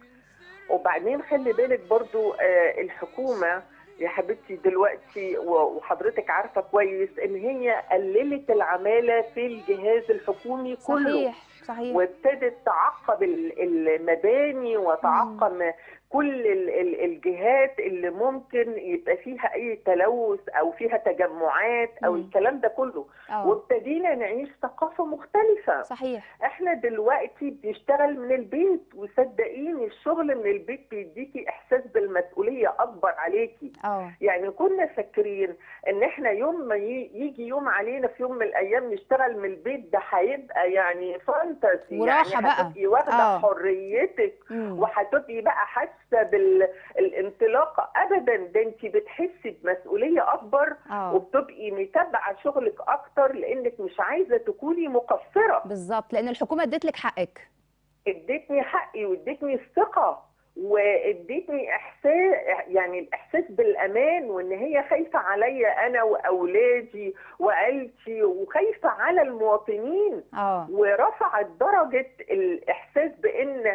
وبعدين خلي بالك برضو آه، الحكومة يا حبيبتي دلوقتي و- وحضرتك عارفة كويس ان هي قللت العمالة في الجهاز الحكومي كله صحيح صحيح وابتدت تعقب ال- المباني وتعقم كل ال- ال- الجهات اللي ممكن يبقى فيها اي تلوث او فيها تجمعات او مم. الكلام ده كله اه وابتدينا نعيش ثقافة مختلفة صحيح احنا دلوقتي بنشتغل من البيت وصدقيني الشغل من البيت بيديكي احساس بالمسؤوليه اكبر عليكي اه يعني كنا فاكرين ان احنا يوم ما ي- يجي يوم علينا في يوم من الايام نشتغل من البيت ده هيبقى يعني فانتسي وراحة يعني بقى. هتبقي واخده آه. حريتك مم. وهتبقي بقى حاسه بالانطلاقه ابدا ده انت بتحسي بمسؤوليه اكبر اه وبتبقي متابعه شغلك اكتر لانك مش عايزه تكوني مقصره بالظبط لان الحكومه ادت لك حقك ادتني حقي وادتني الثقه وادتني احساس يعني الاحساس بالامان وان هي خايفه عليا انا واولادي وعيلتي وخايفه على المواطنين اه ورفعت درجه الاحساس بان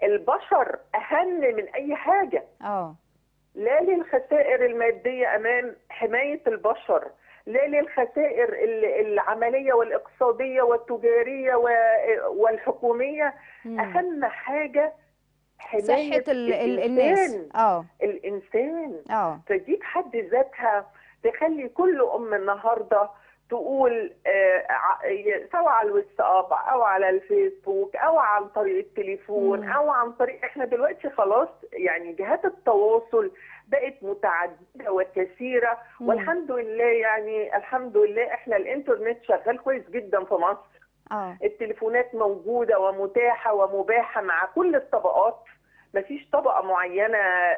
البشر اهم من اي حاجه اه لا للخسائر الماديه امام حمايه البشر لا للخسائر ال- العمليه والاقتصاديه والتجاريه و- والحكوميه مم. اهم حاجه حمايه صحه ال ال الناس الإنسان. اه الانسان اه فدي بحد ذاتها تخلي كل ام النهارده تقول آه، ع- سواء على الواتساب او على الفيسبوك او عن طريق التليفون مم. او عن طريق احنا دلوقتي خلاص يعني جهات التواصل بقت متعدده وكثيره مم. والحمد لله يعني الحمد لله احنا الانترنت شغال كويس جدا في مصر اه التليفونات موجودة ومتاحة ومباحة مع كل الطبقات مفيش طبقة معينة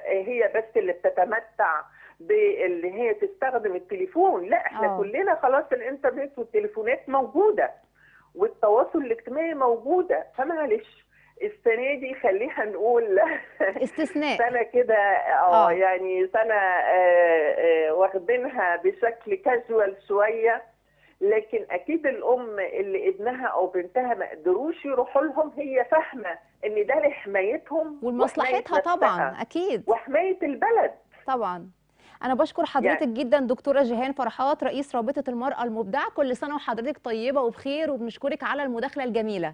هي بس اللي بتتمتع باللي هي تستخدم التليفون لا احنا آه. أوه. كلنا خلاص الانترنت والتليفونات موجودة والتواصل الاجتماعي موجودة فمعلش السنة دي خليها نقول استثناء سنة كده آه. اه يعني سنة آه، آه، واخدينها بشكل كاجوال شوية لكن اكيد الام اللي ابنها او بنتها ما قدروش يروحوا لهم هي فاهمة ان ده لحمايتهم ولمصلحتها وحماية طبعا نفسها اكيد وحماية البلد طبعا انا بشكر حضرتك يعني- جدا دكتوره جيهان فرحات رئيس رابطه المراه المبدعه كل سنه وحضرتك طيبه وبخير وبنشكرك على المداخله الجميله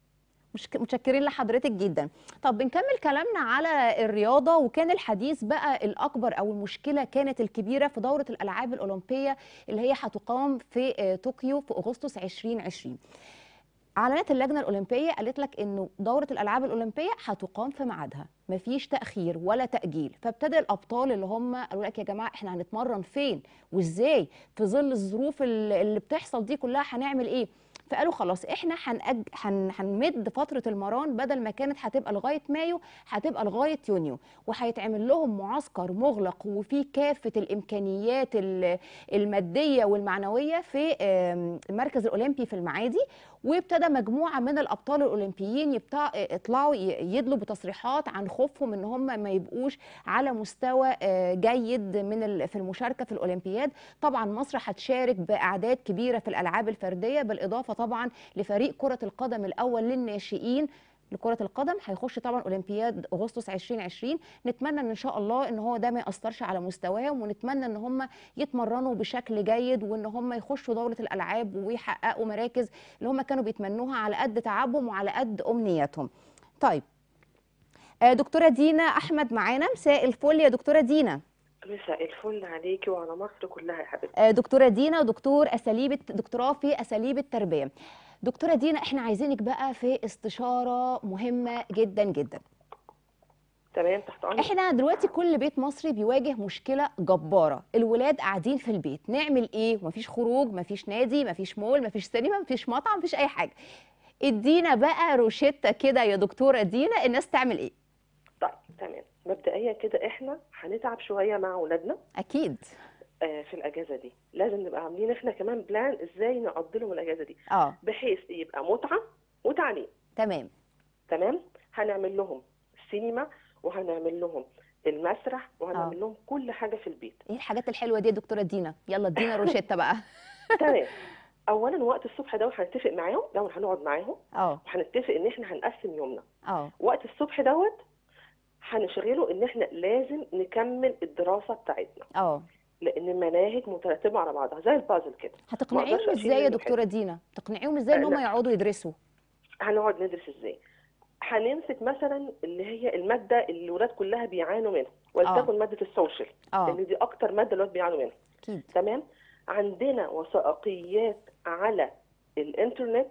مش متشكرين لحضرتك جدا طب بنكمل كلامنا على الرياضه وكان الحديث بقى الاكبر او المشكله كانت الكبيره في دوره الالعاب الاولمبيه اللي هي هتقام في آه، طوكيو في اغسطس 2020 اعلنت اللجنه الاولمبيه قالت لك انه دوره الالعاب الاولمبيه هتقام في ميعادها مفيش تاخير ولا تاجيل فابتدى الابطال اللي هم قالوا لك يا جماعه احنا هنتمرن فين وازاي في ظل الظروف اللي اللي بتحصل دي كلها هنعمل ايه فقالوا خلاص احنا هنأج... هن... هنمد فتره المران بدل ما كانت هتبقى لغايه مايو هتبقى لغايه يونيو وهيتعمل لهم معسكر مغلق وفيه كافه الامكانيات ال- الماديه والمعنويه في آم، المركز الاولمبي في المعادي وابتدى مجموعه من الابطال الاولمبيين يبتع... يطلعوا ي- يدلوا بتصريحات عن خوفهم ان هم ما يبقوش على مستوى آه، جيد من ال... في المشاركه في الاولمبياد طبعا مصر هتشارك باعداد كبيره في الالعاب الفرديه بالاضافه طبعا لفريق كره القدم الاول للناشئين لكرة القدم هيخش طبعا اولمبياد اغسطس 2020 نتمنى ان ان شاء الله ان هو ده ما ياثرش على مستواهم ونتمنى ان هم يتمرنوا بشكل جيد وان هم يخشوا دورة الالعاب ويحققوا مراكز اللي هم كانوا بيتمنوها على قد تعبهم وعلى قد امنياتهم طيب آه، دكتورة دينا احمد معانا مساء الفل يا دكتورة دينا مساء الفل عليكي وعلى مصر كلها يا حبيبتي آه، دكتورة دينا دكتور اساليب الت- دكتوراه في اساليب التربية دكتورة دينا احنا عايزينك بقى في استشارة مهمة جدا جدا تمام تحت امرك احنا دلوقتي كل بيت مصري بيواجه مشكله جباره الولاد قاعدين في البيت نعمل ايه مفيش خروج مفيش نادي مفيش مول مفيش سينما مفيش مطعم مفيش اي حاجه ادينا بقى روشته كده يا دكتوره دينا الناس تعمل ايه طيب تمام مبدئيا كده احنا هنتعب شويه مع اولادنا اكيد آه، في الاجازه دي لازم نبقى عاملين احنا كمان بلان ازاي نقضي لهم الاجازه دي اه بحيث يبقى متعه وتعليم تمام تمام هنعمل لهم سينما وهنعمل لهم المسرح وهنعمل لهم كل حاجه في البيت ايه الحاجات الحلوه دي يا دكتوره دينا يلا ادينا روشته بقى تمام اولا وقت الصبح ده هنتفق معاهم لو هنقعد معاهم اه وهنتفق ان احنا هنقسم يومنا اه وقت الصبح دوت هنشغله ان احنا لازم نكمل الدراسه بتاعتنا اه لان المناهج مترتبه على بعضها زي البازل كده هتقنعيهم أقدرش أشيل ازاي يا منه دكتوره دينا تقنعيهم ازاي ان آه، هم لا. يقعدوا يدرسوا هنقعد ندرس ازاي هنمسك مثلا اللي هي الماده اللي الولاد كلها بيعانوا منها ولتكن ماده السوشيال اه لان دي اكتر ماده الولاد بيعانوا منها اكيد تمام عندنا وثائقيات على الانترنت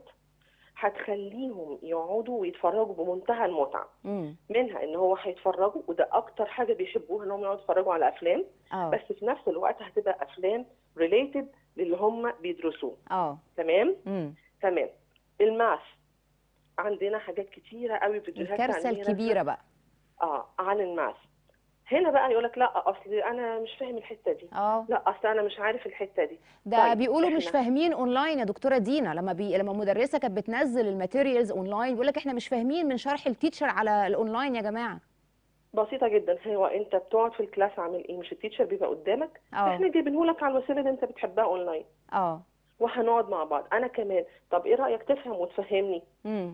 هتخليهم يقعدوا ويتفرجوا بمنتهى المتعه امم منها ان هو هيتفرجوا وده اكتر حاجه بيحبوها ان هم يقعدوا يتفرجوا على افلام اه بس في نفس الوقت هتبقى افلام ريليتد للي هم بيدرسوه اه تمام امم تمام الماث عندنا حاجات كتيره قوي فيديوهات الكارثه تعليمية الكبيره بقى اه عن الماث هنا بقى يقول لك لا اصل انا مش فاهم الحته دي اه لا اصل انا مش عارف الحته دي ده طيب، بيقولوا مش إحنا- فاهمين اونلاين يا دكتوره دينا لما بي... لما مدرسه كانت بتنزل الماتيريالز اونلاين بيقول لك احنا مش فاهمين من شرح التيتشر على الاونلاين يا جماعه بسيطه جدا هو انت بتقعد في الكلاس عامل ايه مش التيتشر بيبقى قدامك اه احنا جايبينه لك على الوسيله اللي انت بتحبها اونلاين اه وهنقعد مع بعض انا كمان طب ايه رايك تفهم وتفهمني امم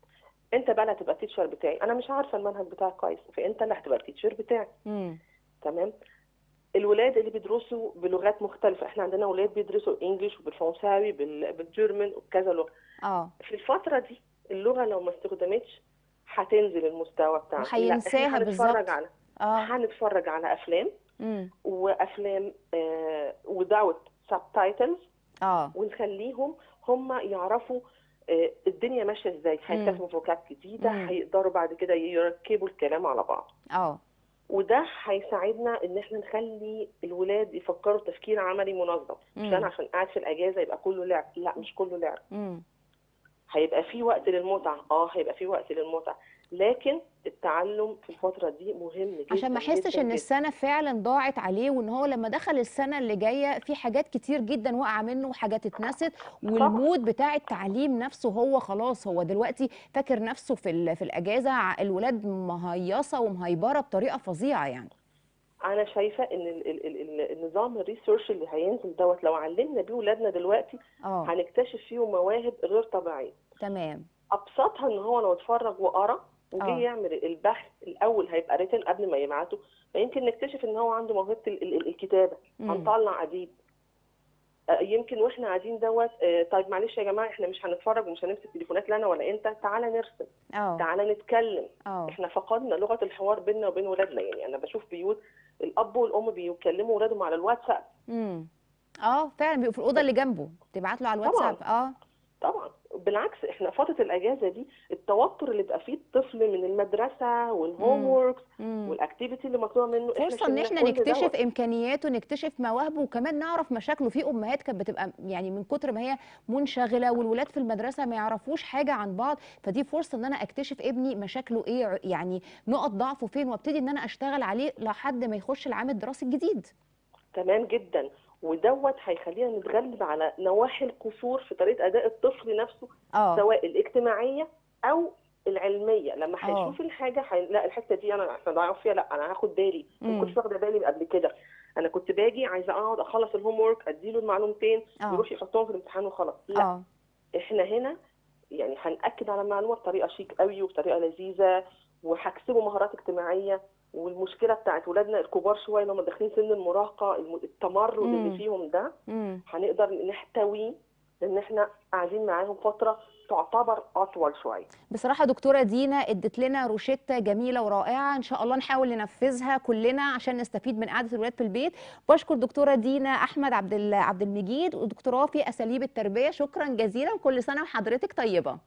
انت بقى اللي هتبقى التيتشر بتاعي انا مش عارفه المنهج بتاعك كويس فانت اللي هتبقى التيتشر بتاعي امم تمام الولاد اللي بيدرسوا بلغات مختلفه احنا عندنا ولاد بيدرسوا انجليش وبالفرنساوي بال- بالجيرمن وكذا لغه اه في الفتره دي اللغه لو ما استخدمتش هتنزل المستوى بتاعها لا، إحنا وهينساها هنتفرج بالظبط. على اه هنتفرج على افلام امم وافلام آه without subtitles اه ونخليهم هم يعرفوا آه، الدنيا ماشيه ازاي هيكتسبوا فوكاب جديده مم. هيقدروا بعد كده يركبوا الكلام على بعض اه وده هيساعدنا ان احنا نخلي الولاد يفكروا تفكير عملي منظم مش مم. انا عشان قاعد في الاجازه يبقى كله لعب لا مش كله لعب امم هيبقى في وقت للمتعه اه هيبقى في وقت للمتعه لكن التعلم في الفتره دي مهم جدا عشان ما يحسش جداً ان جداً. السنه فعلا ضاعت عليه وان هو لما دخل السنه اللي جايه في حاجات كتير جدا وقع منه وحاجات اتنست والمود بتاع التعليم نفسه هو خلاص هو دلوقتي فاكر نفسه في ال- في الاجازه ع- الولاد مهيصه ومهيبره بطريقه فظيعه يعني انا شايفه ان ال ال ال ال النظام الريسيرش اللي هينزل دوت لو علمنا بيه ولادنا دلوقتي اه هنكتشف فيهم مواهب غير طبيعيه تمام ابسطها ان هو لو اتفرج وقرا وجه آه. يعمل البحث الاول هيبقى ريتن قبل ما يبعته فيمكن نكتشف ان هو عنده موهبه ال- ال- الكتابه مم. هنطلع اديب آه، يمكن واحنا قاعدين دوت آه، طيب معلش يا جماعه احنا مش هنتفرج ومش هنمسك تليفونات لا انا ولا انت تعالى نرسم اه تعالى نتكلم اه احنا فقدنا لغه الحوار بيننا وبين ولادنا يعني انا بشوف بيوت الاب والام بيكلموا ولادهم على الواتساب امم اه فعلا بيبقوا في الاوضه اللي جنبه تبعت له على طبعاً. الواتساب اه طبعا بالعكس احنا فتره الاجازه دي التوتر اللي بيبقى فيه الطفل من المدرسه والهوم مم. ووركس مم. والاكتيفيتي اللي مطلوبه منه احنا فرصه ان شلنا احنا كل نكتشف دوت. امكانياته نكتشف مواهبه وكمان نعرف مشاكله في امهات كانت بتبقى يعني من كتر ما هي منشغله والولاد في المدرسه ما يعرفوش حاجه عن بعض فدي فرصه ان انا اكتشف ابني مشاكله ايه ع- يعني نقط ضعفه فين وابتدي ان انا اشتغل عليه لحد ما يخش العام الدراسي الجديد تمام جدا ودوت هيخلينا نتغلب على نواحي القصور في طريقه اداء الطفل نفسه اه سواء الاجتماعيه او العلميه لما آه. هيشوف الحاجه هي... لا الحته دي انا احنا ضايعين فيها لا انا هاخد بالي مم. ما كنتش واخده بالي قبل كده انا كنت باجي عايزه اقعد اخلص الهوم ورك اديله المعلومتين آه. يروح يحطهم في الامتحان وخلاص لا اه احنا هنا يعني هنأكد على المعلومه بطريقه شيك قوي وبطريقه لذيذه وهكسبه مهارات اجتماعيه والمشكله بتاعت ولادنا الكبار شويه اللي هم داخلين سن المراهقه الم- التمرد مم. اللي فيهم ده امم هنقدر نحتويه لان احنا قاعدين معاهم فتره تعتبر اطول شويه بصراحة دكتورة دينا ادت لنا روشتة جميلة ورائعة ان شاء الله نحاول ننفذها كلنا عشان نستفيد من قعدة الولاد في البيت بشكر دكتورة دينا احمد عبد ال- عبد المجيد ودكتوراه في اساليب التربية شكرا جزيلا كل سنة وحضرتك طيبة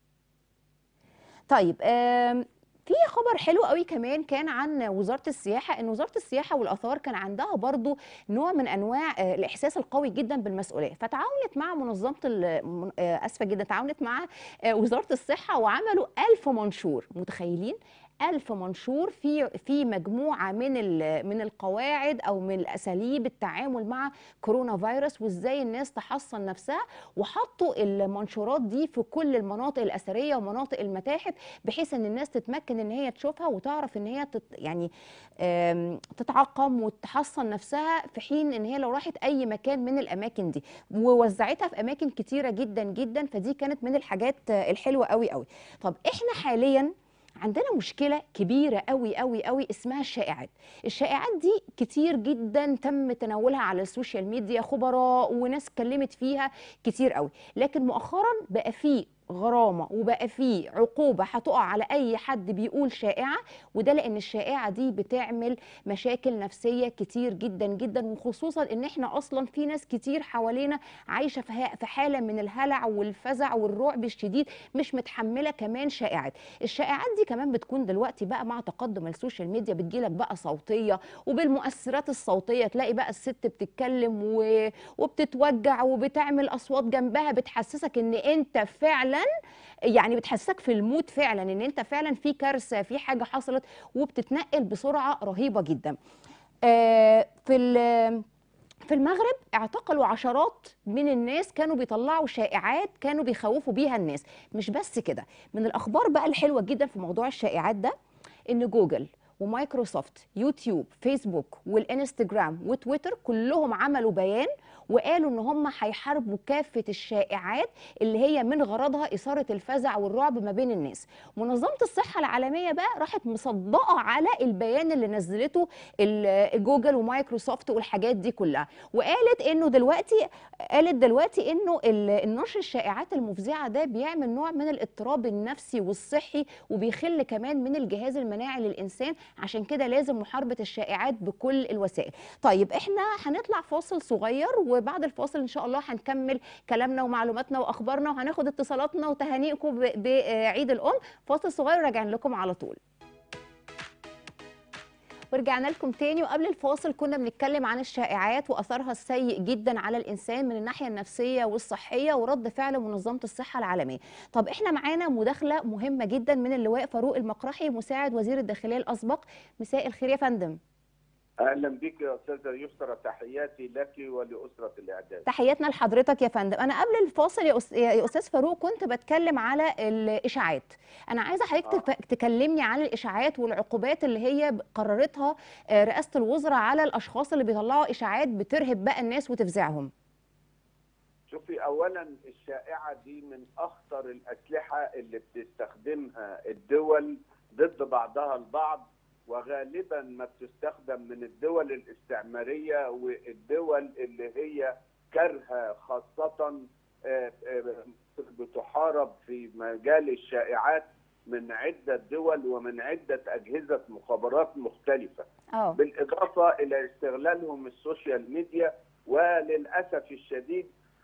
طيب آم، في خبر حلو قوي كمان كان عن وزارة السياحة ان وزارة السياحة والاثار كان عندها برضو نوع من انواع آه، الاحساس القوي جدا بالمسؤولية فتعاونت مع منظمة ال- من- آه، اسفة جدا تعاونت مع آه، وزارة الصحة وعملوا ألف منشور متخيلين ألف منشور في في مجموعة من ال- من القواعد أو من الأساليب التعامل مع كورونا فيروس وإزاي الناس تحصن نفسها وحطوا المنشورات دي في كل المناطق الأثرية ومناطق المتاحف بحيث إن الناس تتمكن إن هي تشوفها وتعرف إن هي تت يعني آم، تتعقم وتحصن نفسها في حين إن هي لو راحت أي مكان من الأماكن دي ووزعتها في أماكن كتيرة جدا جدا فدي كانت من الحاجات آه، الحلوة قوي قوي طب إحنا حاليا عندنا مشكلة كبيرة قوي قوي قوي اسمها الشائعات الشائعات دي كتير جدا تم تناولها على السوشيال ميديا خبراء وناس اتكلمت فيها كتير قوي لكن مؤخرا بقى فيه غرامة وبقى فيه عقوبة هتقع على أي حد بيقول شائعة وده لأن الشائعة دي بتعمل مشاكل نفسية كتير جدا جدا وخصوصا إن إحنا أصلا في ناس كتير حوالينا عايشة في ها- في حالة من الهلع والفزع والرعب الشديد مش متحملة كمان شائعات الشائعات دي كمان بتكون دلوقتي بقى مع تقدم السوشيال ميديا بتجيلك بقى صوتية وبالمؤثرات الصوتية تلاقي بقى الست بتتكلم و... وبتتوجع وبتعمل أصوات جنبها بتحسسك إن أنت فعلا يعني بتحسسك في المود فعلا إن أنت فعلا في كارثة في حاجة حصلت وبتتنقل بسرعة رهيبة جدا آه، في ال- في المغرب اعتقلوا عشرات من الناس كانوا بيطلعوا شائعات كانوا بيخوفوا بيها الناس مش بس كده من الاخبار بقى الحلوه جدا في موضوع الشائعات ده ان جوجل ومايكروسوفت يوتيوب فيسبوك والانستجرام وتويتر كلهم عملوا بيان وقالوا ان هم هيحاربوا كافه الشائعات اللي هي من غرضها اثاره الفزع والرعب ما بين الناس منظمه الصحه العالميه بقى راحت مصدقه على البيان اللي نزلته ال- جوجل ومايكروسوفت والحاجات دي كلها وقالت انه دلوقتي قالت دلوقتي انه ال- النشر الشائعات المفزعه ده بيعمل نوع من الاضطراب النفسي والصحي وبيخل كمان من الجهاز المناعي للانسان عشان كده لازم محاربه الشائعات بكل الوسائل طيب احنا هنطلع فاصل صغير وبعد الفاصل ان شاء الله هنكمل كلامنا ومعلوماتنا واخبارنا وهناخد اتصالاتنا وتهانيكم ب- بعيد الام فاصل صغير راجعين لكم على طول ورجعنا لكم تاني وقبل الفاصل كنا بنتكلم عن الشائعات واثرها السيء جدا على الانسان من الناحيه النفسيه والصحيه ورد فعل منظمه الصحه العالميه. طب احنا معانا مداخله مهمه جدا من اللواء فاروق المقرحي مساعد وزير الداخليه الاسبق. مساء الخير يا فندم. اهلا بك يا استاذه يسرى تحياتي لك ولاسره الاعداد تحياتنا لحضرتك يا فندم انا قبل الفاصل يا أس- يا استاذ فاروق كنت بتكلم على الاشاعات انا عايزه حضرتك تف- تكلمني عن الاشاعات والعقوبات اللي هي قررتها آه، رئاسه الوزراء على الاشخاص اللي بيطلعوا اشاعات بترهب بقى الناس وتفزعهم شوفي اولا الشائعه دي من اخطر الاسلحه اللي بتستخدمها الدول ضد بعضها البعض وغالبا ما بتستخدم من الدول الاستعماريه والدول اللي هي كارهه خاصه آه، آه، بتحارب في مجال الشائعات من عده دول ومن عده اجهزه مخابرات مختلفه اه بالاضافه الى استغلالهم السوشيال ميديا وللاسف الشديد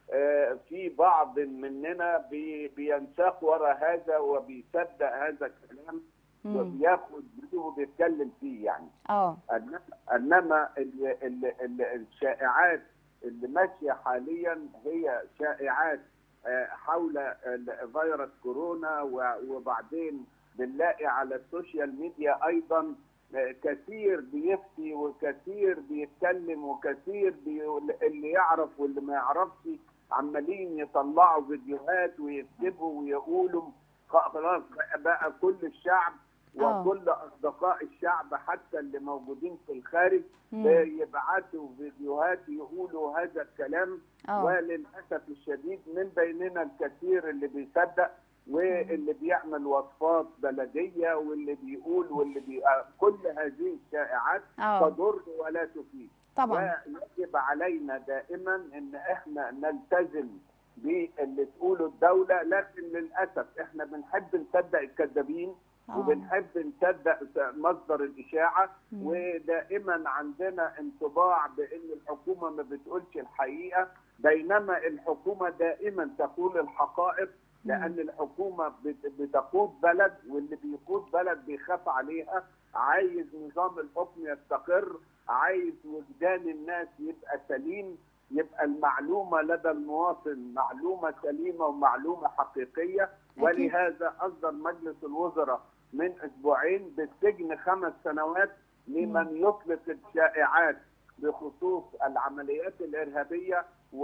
آه، في بعض مننا بي- بينساق ورا هذا وبيصدق هذا الكلام مم. وبياخد بيه وبيتكلم فيه يعني اه إنما- انما ال- ال- ال- الشائعات اللي ماشيه حاليا هي شائعات آه، حول ال- فيروس كورونا و- وبعدين بنلاقي على السوشيال ميديا ايضا آه، كثير بيفتي وكثير بيتكلم وكثير بي... اللي يعرف واللي ما يعرفش عمالين يطلعوا فيديوهات ويكتبوا ويقولوا خ- خلاص بقى كل الشعب آه. وكل اصدقاء الشعب حتى اللي موجودين في الخارج مم. يبعثوا فيديوهات يقولوا هذا الكلام اه وللاسف الشديد من بيننا الكثير اللي بيصدق واللي بيعمل وصفات بلديه واللي بيقول واللي بي... كل هذه الشائعات اه تضر ولا تفيد طبعا ويجب علينا دائما ان احنا نلتزم باللي تقوله الدوله لكن للاسف احنا بنحب نصدق الكذابين اه وبنحب نصدق مصدر الاشاعه مم. ودائما عندنا انطباع بان الحكومه ما بتقولش الحقيقه بينما الحكومه دائما تقول الحقائق لان الحكومه بت- بتقود بلد واللي بيقود بلد بيخاف عليها عايز نظام الحكم يستقر عايز وجدان الناس يبقى سليم يبقى المعلومه لدى المواطن معلومه سليمه ومعلومه حقيقيه ولهذا اصدر مجلس الوزراء من اسبوعين بالسجن خمس سنوات لمن يطلق الشائعات بخصوص العمليات الارهابيه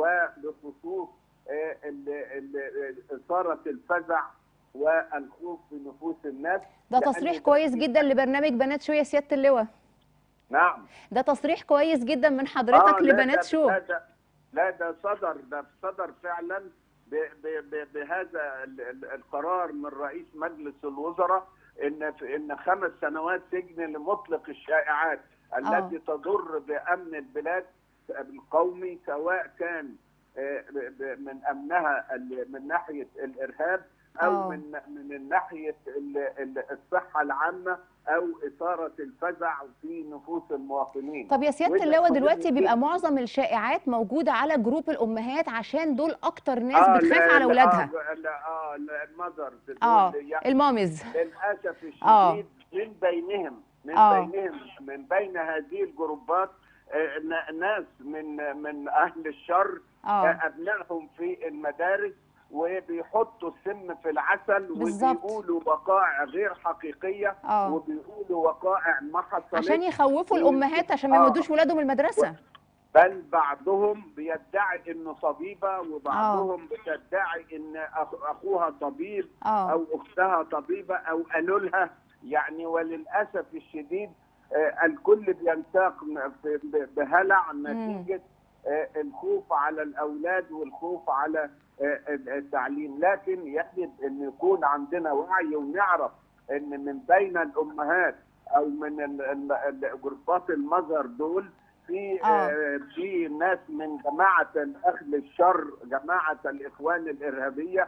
وبخصوص آه، ال- ال- اثاره الفزع والخوف في نفوس الناس ده لأن تصريح ده- كويس جدا لبرنامج بنات شو يا سياده اللواء نعم ده تصريح كويس جدا من حضرتك لا لبنات ده- شو لا ده لا ده صدر ده صدر فعلا ب ب ب بهذا ال- ال- القرار من رئيس مجلس الوزراء ان في- ان خمس سنوات سجن لمطلق الشائعات التي تضر بامن البلاد القومي سواء كان آه، ب- ب- من امنها ال- من ناحيه الارهاب او آه. من من ناحيه ال- ال- الصحه العامه او اثاره الفزع في نفوس المواطنين طب يا سياده وده اللواء مهم دلوقتي بيبقى جداً. معظم الشائعات موجوده على جروب الامهات عشان دول اكتر ناس آه، بتخاف لا- على لا- اولادها آه لا- اه لا، المذر اه دول يعني المامز للاسف آه. الشديد من بينهم من آه. بينهم من بين هذه الجروبات آه، ن- ناس من من اهل الشر اه آه، ابنائهم في المدارس وبيحطوا السم في العسل بالظبط. وبيقولوا وقائع غير حقيقيه اه وبيقولوا وقائع ما حصلتش عشان يخوفوا الامهات عشان ما آه. يودوش ولادهم المدرسه بل بعضهم بيدعي انه طبيبه وبعضهم بتدعي ان أخ- اخوها طبيب اه او اختها طبيبه او قالوا لها يعني وللاسف الشديد آه، الكل بينساق م- في- ب- بهلع نتيجه آه، الخوف على الاولاد والخوف على آه، التعليم لكن يجب ان يكون عندنا وعي ونعرف ان من بين الامهات او من ال- ال- ال- جروبات المظهر دول في آه. آه، في ناس من جماعه اهل الشر جماعه الاخوان الارهابيه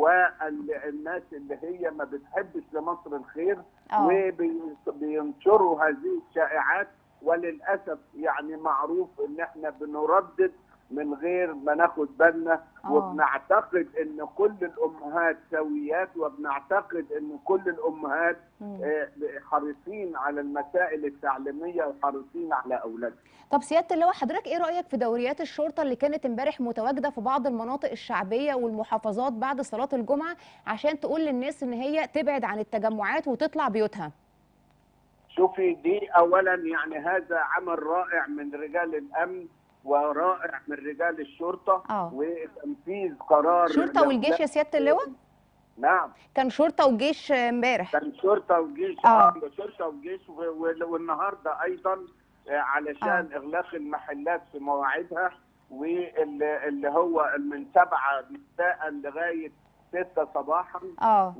والناس اللي هي ما بتحبش لمصر الخير اه وبينشروا هذه الشائعات وللاسف يعني معروف ان احنا بنردد من غير ما ناخد بالنا آه. وبنعتقد ان كل الامهات سويات وبنعتقد ان كل الامهات مم. آه، حريصين على المسائل التعليميه وحريصين على اولادهم طب سياده اللواء حضرتك ايه رايك في دوريات الشرطه اللي كانت امبارح متواجده في بعض المناطق الشعبيه والمحافظات بعد صلاه الجمعه عشان تقول للناس ان هي تبعد عن التجمعات وتطلع بيوتها شوفي دي اولا يعني هذا عمل رائع من رجال الامن ورائع من رجال الشرطه اه وتنفيذ قرار شرطه والجيش يا سياده اللواء نعم كان شرطه وجيش امبارح كان شرطه وجيش آه. اه شرطه وجيش و- و- والنهارده ايضا آه، علشان آه. اغلاق المحلات في مواعيدها واللي اللي هو من سبعة مساء لغايه ستة صباحا اه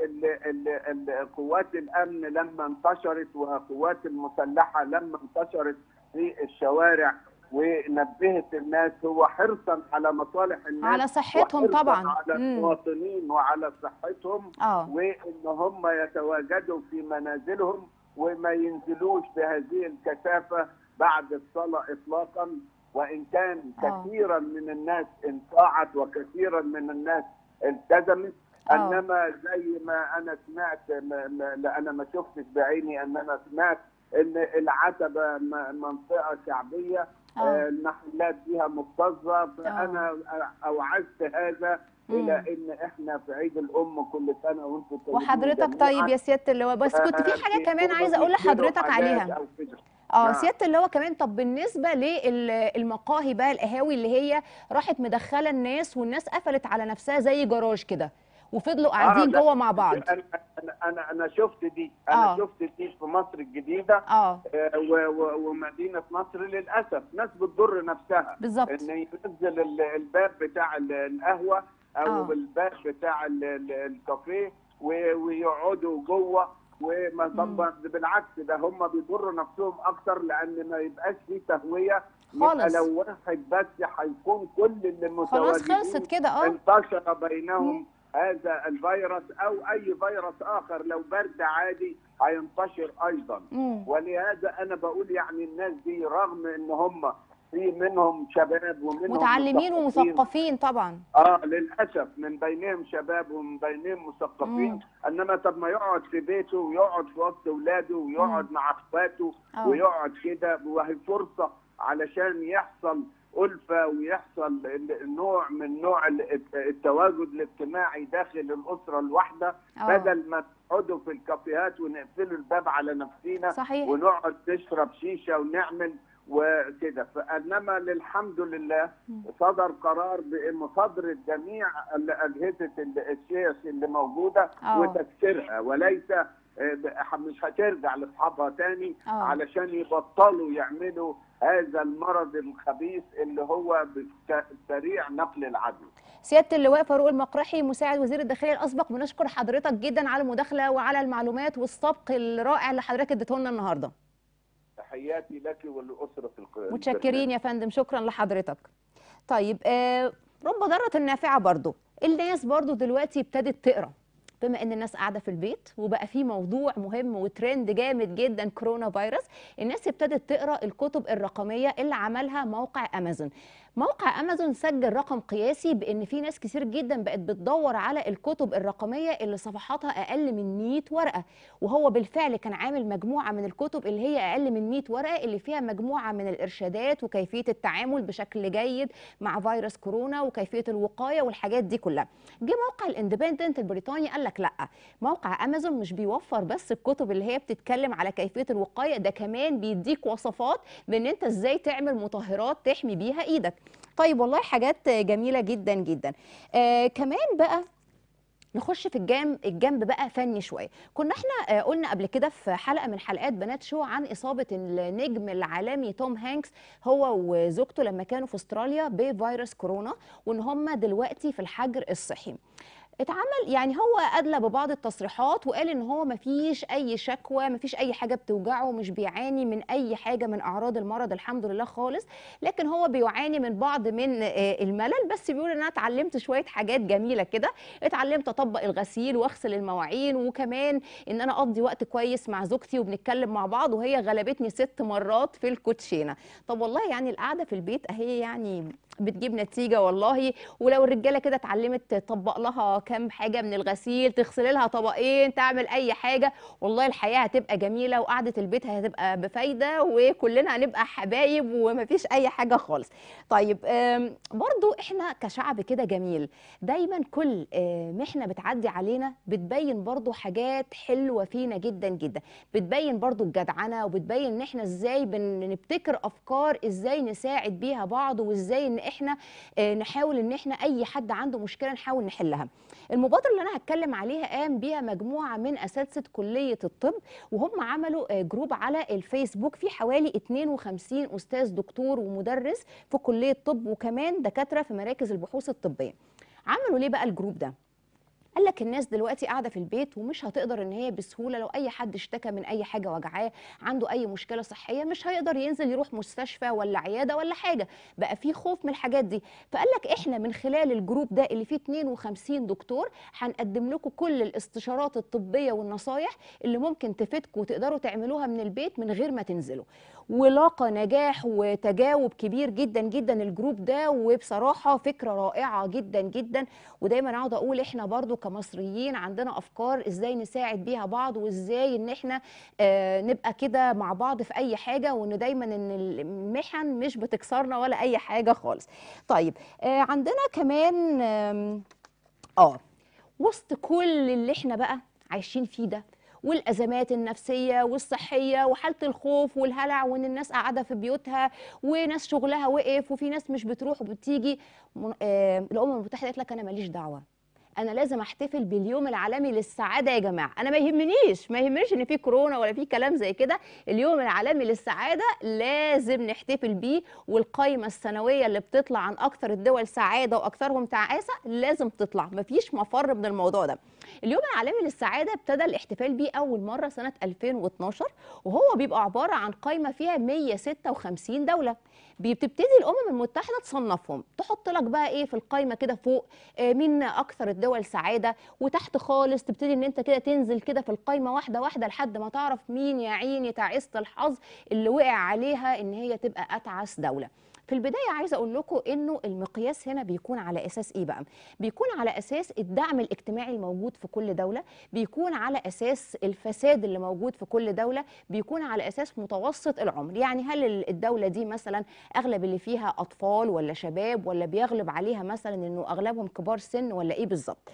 وقوات الامن لما انتشرت وقوات المسلحه لما انتشرت في الشوارع ونبهت الناس هو حرصا على مصالح الناس على صحتهم وحرصاً طبعا على مم. المواطنين وعلى صحتهم اه وان هم يتواجدوا في منازلهم وما ينزلوش بهذه الكثافه بعد الصلاه اطلاقا وان كان آه. كثيرا من الناس انطاعت وكثيرا من الناس التزمت آه. انما زي ما انا سمعت ما ما لا انا ما شفتش بعيني ان انا سمعت ان العتبه م- منطقه شعبيه آه. آه، المحلات فيها مكتظه فانا اوعزت هذا الى ان احنا في عيد الام كل سنه وانتم طيبين وحضرتك جميعاً. طيب يا سياده اللواء بس كنت في حاجه كمان عايزه اقول لحضرتك عليها أو كده. اه نعم. سياده اللواء كمان طب بالنسبه للمقاهي بقى القهاوي اللي هي راحت مدخله الناس والناس قفلت على نفسها زي جراج كده وفضلوا قاعدين لا، جوه مع بعض انا انا انا, أنا شفت دي انا آه. شفت دي في مصر الجديده اه آه، و- و- ومدينه نصر للاسف ناس بتضر نفسها بالظبط ان ينزل ال- الباب بتاع ال- القهوه او آه. الباب بتاع ال- ال- الكافيه و- ويقعدوا جوه وما طب بالعكس ده هم بيضروا نفسهم اكتر لان ما يبقاش فيه تهويه يبقى خالص. لو واحد بس هيكون كل اللي خلاص متواجدين خلصت كده اه انتشر بينهم هذا الفيروس او اي فيروس اخر لو برد عادي هينتشر ايضا مم. ولهذا انا بقول يعني الناس دي رغم ان هم في منهم شباب ومنهم متعلمين مثقفين. ومثقفين طبعا اه للاسف من بينهم شباب ومن بينهم مثقفين مم. انما طب ما يقعد في بيته ويقعد في وسط اولاده ويقعد مع اخواته آه. ويقعد كده وهي فرصه علشان يحصل ألفة ويحصل ال- نوع من نوع ال- التواجد الاجتماعي داخل الأسرة الواحدة آه. بدل ما نقعدوا في الكافيهات ونقفلوا الباب على نفسينا صحيح ونقعد نشرب شيشه ونعمل وكده فانما للحمد لله صدر قرار بمصادره جميع ال- اجهزه ال- الشيش اللي موجوده آه. وتكسيرها وليس آه، ب- مش هترجع لاصحابها تاني آه. علشان يبطلوا يعملوا هذا المرض الخبيث اللي هو بت- سريع نقل العدوى سياده اللواء فاروق المقرحي مساعد وزير الداخليه الاسبق بنشكر حضرتك جدا على المداخله وعلى المعلومات والسبق الرائع اللي حضرتك اديته لنا النهارده تحياتي لك ولاسره الق- متشكرين يا فندم شكرا لحضرتك طيب آه رب ضارة نافعة برضو الناس برضو دلوقتي ابتدت تقرا بما ان الناس قاعده في البيت وبقى في موضوع مهم وترند جامد جدا كورونا فيروس الناس ابتدت تقرا الكتب الرقميه اللي عملها موقع امازون موقع امازون سجل رقم قياسي بان في ناس كتير جدا بقت بتدور على الكتب الرقميه اللي صفحاتها اقل من 100 ورقه وهو بالفعل كان عامل مجموعه من الكتب اللي هي اقل من 100 ورقه اللي فيها مجموعه من الارشادات وكيفيه التعامل بشكل جيد مع فيروس كورونا وكيفيه الوقايه والحاجات دي كلها جه موقع الاندبندنت البريطاني قال لك لا موقع امازون مش بيوفر بس الكتب اللي هي بتتكلم على كيفيه الوقايه ده كمان بيديك وصفات بان انت ازاي تعمل مطهرات تحمي بيها ايدك طيب والله حاجات جميله جدا جدا آه كمان بقى نخش في الجانب الجنب بقى فني شويه كنا احنا آه، قلنا قبل كده في حلقه من حلقات بنات شو عن اصابه النجم العالمي توم هانكس هو وزوجته لما كانوا في استراليا بفيروس كورونا وان هم دلوقتي في الحجر الصحي اتعمل يعني هو ادلى ببعض التصريحات وقال ان هو مفيش اي شكوى مفيش اي حاجه بتوجعه مش بيعاني من اي حاجه من اعراض المرض الحمد لله خالص لكن هو بيعاني من بعض من آه، الملل بس بيقول ان انا اتعلمت شويه حاجات جميله كده اتعلمت اطبق الغسيل واغسل المواعين وكمان ان انا اقضي وقت كويس مع زوجتي وبنتكلم مع بعض وهي غلبتني ست مرات في الكوتشينه طب والله يعني القعده في البيت اهي يعني بتجيب نتيجه والله ولو الرجاله كده اتعلمت تطبق لها كام حاجه من الغسيل تغسل لها طبقين تعمل اي حاجه والله الحياه هتبقى جميله وقعده البيت هتبقى بفايده وكلنا هنبقى حبايب ومفيش اي حاجه خالص طيب آم، برضو احنا كشعب كده جميل دايما كل آه، محنه بتعدي علينا بتبين برضو حاجات حلوه فينا جدا جدا بتبين برضو الجدعنه وبتبين ان احنا ازاي بنبتكر افكار ازاي نساعد بيها بعض وازاي ان احنا آه، نحاول ان احنا اي حد عنده مشكله نحاول نحلها المبادره اللي انا هتكلم عليها قام بيها مجموعه من اساتذه كليه الطب وهم عملوا آه، جروب على الفيسبوك في حوالي 52 استاذ دكتور ومدرس في كليه طب وكمان دكاتره في مراكز البحوث الطبيه عملوا ليه بقى الجروب ده قال لك الناس دلوقتي قاعده في البيت ومش هتقدر ان هي بسهوله لو اي حد اشتكى من اي حاجه وجعاه عنده اي مشكله صحيه مش هيقدر ينزل يروح مستشفى ولا عياده ولا حاجه بقى في خوف من الحاجات دي فقال لك احنا من خلال الجروب ده اللي فيه 52 دكتور هنقدم لكم كل الاستشارات الطبيه والنصايح اللي ممكن تفيدكم وتقدروا تعملوها من البيت من غير ما تنزلوا ولاقى نجاح وتجاوب كبير جدا جدا الجروب ده وبصراحه فكره رائعه جدا جدا ودايما اقعد اقول احنا برضو كمصريين عندنا افكار ازاي نساعد بيها بعض وازاي ان احنا آه نبقى كده مع بعض في اي حاجه وان دايما ان المحن مش بتكسرنا ولا اي حاجه خالص طيب آه عندنا كمان آم، اه وسط كل اللي احنا بقى عايشين فيه ده والازمات النفسيه والصحيه وحاله الخوف والهلع وان الناس قاعده في بيوتها وناس شغلها وقف وفي ناس مش بتروح وبتيجي من- آه، الامم المتحده قالت لك انا ماليش دعوه انا لازم احتفل باليوم العالمي للسعاده يا جماعه انا ما يهمنيش ما يهمنيش ان في كورونا ولا في كلام زي كده اليوم العالمي للسعاده لازم نحتفل بيه والقائمه السنويه اللي بتطلع عن اكثر الدول سعاده واكثرهم تعاسه لازم تطلع مفيش مفر من الموضوع ده اليوم العالمي للسعاده ابتدى الاحتفال بيه اول مره سنه 2012 وهو بيبقى عباره عن قائمه فيها 156 دوله بتبتدي الامم المتحده تصنفهم تحط لك بقى ايه في القائمه كده فوق آه، مين اكثر الدول سعاده وتحت خالص تبتدي ان انت كده تنزل كده في القائمه واحده واحده لحد ما تعرف مين يا عيني تعيسه الحظ اللي وقع عليها ان هي تبقى اتعس دوله في البدايه عايزه اقول لكم انه المقياس هنا بيكون على اساس ايه بقى بيكون على اساس الدعم الاجتماعي الموجود في كل دوله بيكون على اساس الفساد اللي موجود في كل دوله بيكون على اساس متوسط العمر يعني هل ال- الدوله دي مثلا اغلب اللي فيها اطفال ولا شباب ولا بيغلب عليها مثلا انه اغلبهم كبار سن ولا ايه بالظبط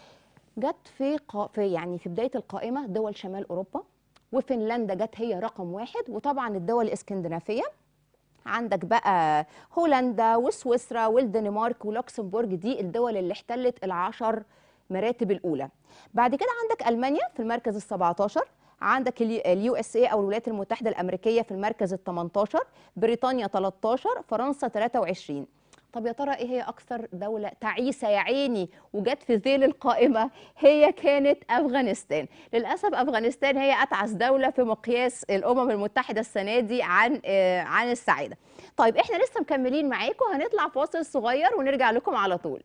جت في, قا... في يعني في بدايه القائمه دول شمال اوروبا وفنلندا جت هي رقم واحد وطبعا الدول الاسكندنافيه عندك بقى هولندا وسويسرا والدنمارك ولوكسمبورج دي الدول اللي احتلت العشر مراتب الاولى بعد كده عندك المانيا في المركز ال 17 عندك اليو اس اي او الولايات المتحده الامريكيه في المركز ال 18 بريطانيا 13 فرنسا 23 طب يا ترى ايه هي اكثر دوله تعيسه يا عيني وجت في ذيل القائمه هي كانت افغانستان للاسف افغانستان هي اتعس دوله في مقياس الامم المتحده السنه دي عن آه، عن السعاده طيب احنا لسه مكملين معاكم هنطلع فاصل صغير ونرجع لكم على طول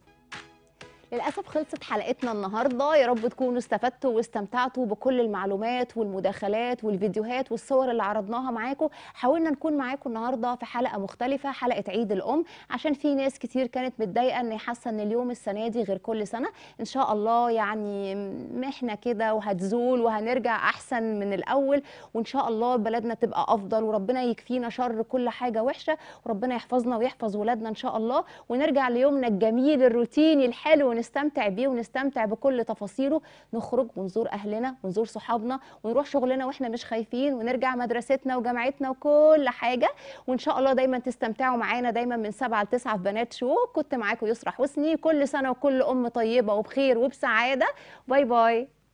للأسف خلصت حلقتنا النهاردة يا رب تكونوا استفدتوا واستمتعتوا بكل المعلومات والمداخلات والفيديوهات والصور اللي عرضناها معاكم حاولنا نكون معاكم النهاردة في حلقة مختلفة حلقة عيد الأم عشان في ناس كتير كانت متضايقة إن حاسة إن اليوم السنة دي غير كل سنة إن شاء الله يعني محنة كده وهتزول وهنرجع أحسن من الأول وإن شاء الله بلدنا تبقى أفضل وربنا يكفينا شر كل حاجة وحشة وربنا يحفظنا ويحفظ ولادنا إن شاء الله ونرجع ليومنا الجميل الروتيني الحلو ونستمتع بيه ونستمتع بكل تفاصيله نخرج ونزور اهلنا ونزور صحابنا ونروح شغلنا واحنا مش خايفين ونرجع مدرستنا وجامعتنا وكل حاجه وان شاء الله دايما تستمتعوا معانا دايما من 7 ل 9 في بنات شو كنت معاكم يسرى حسني كل سنه وكل ام طيبه وبخير وبسعاده باي باي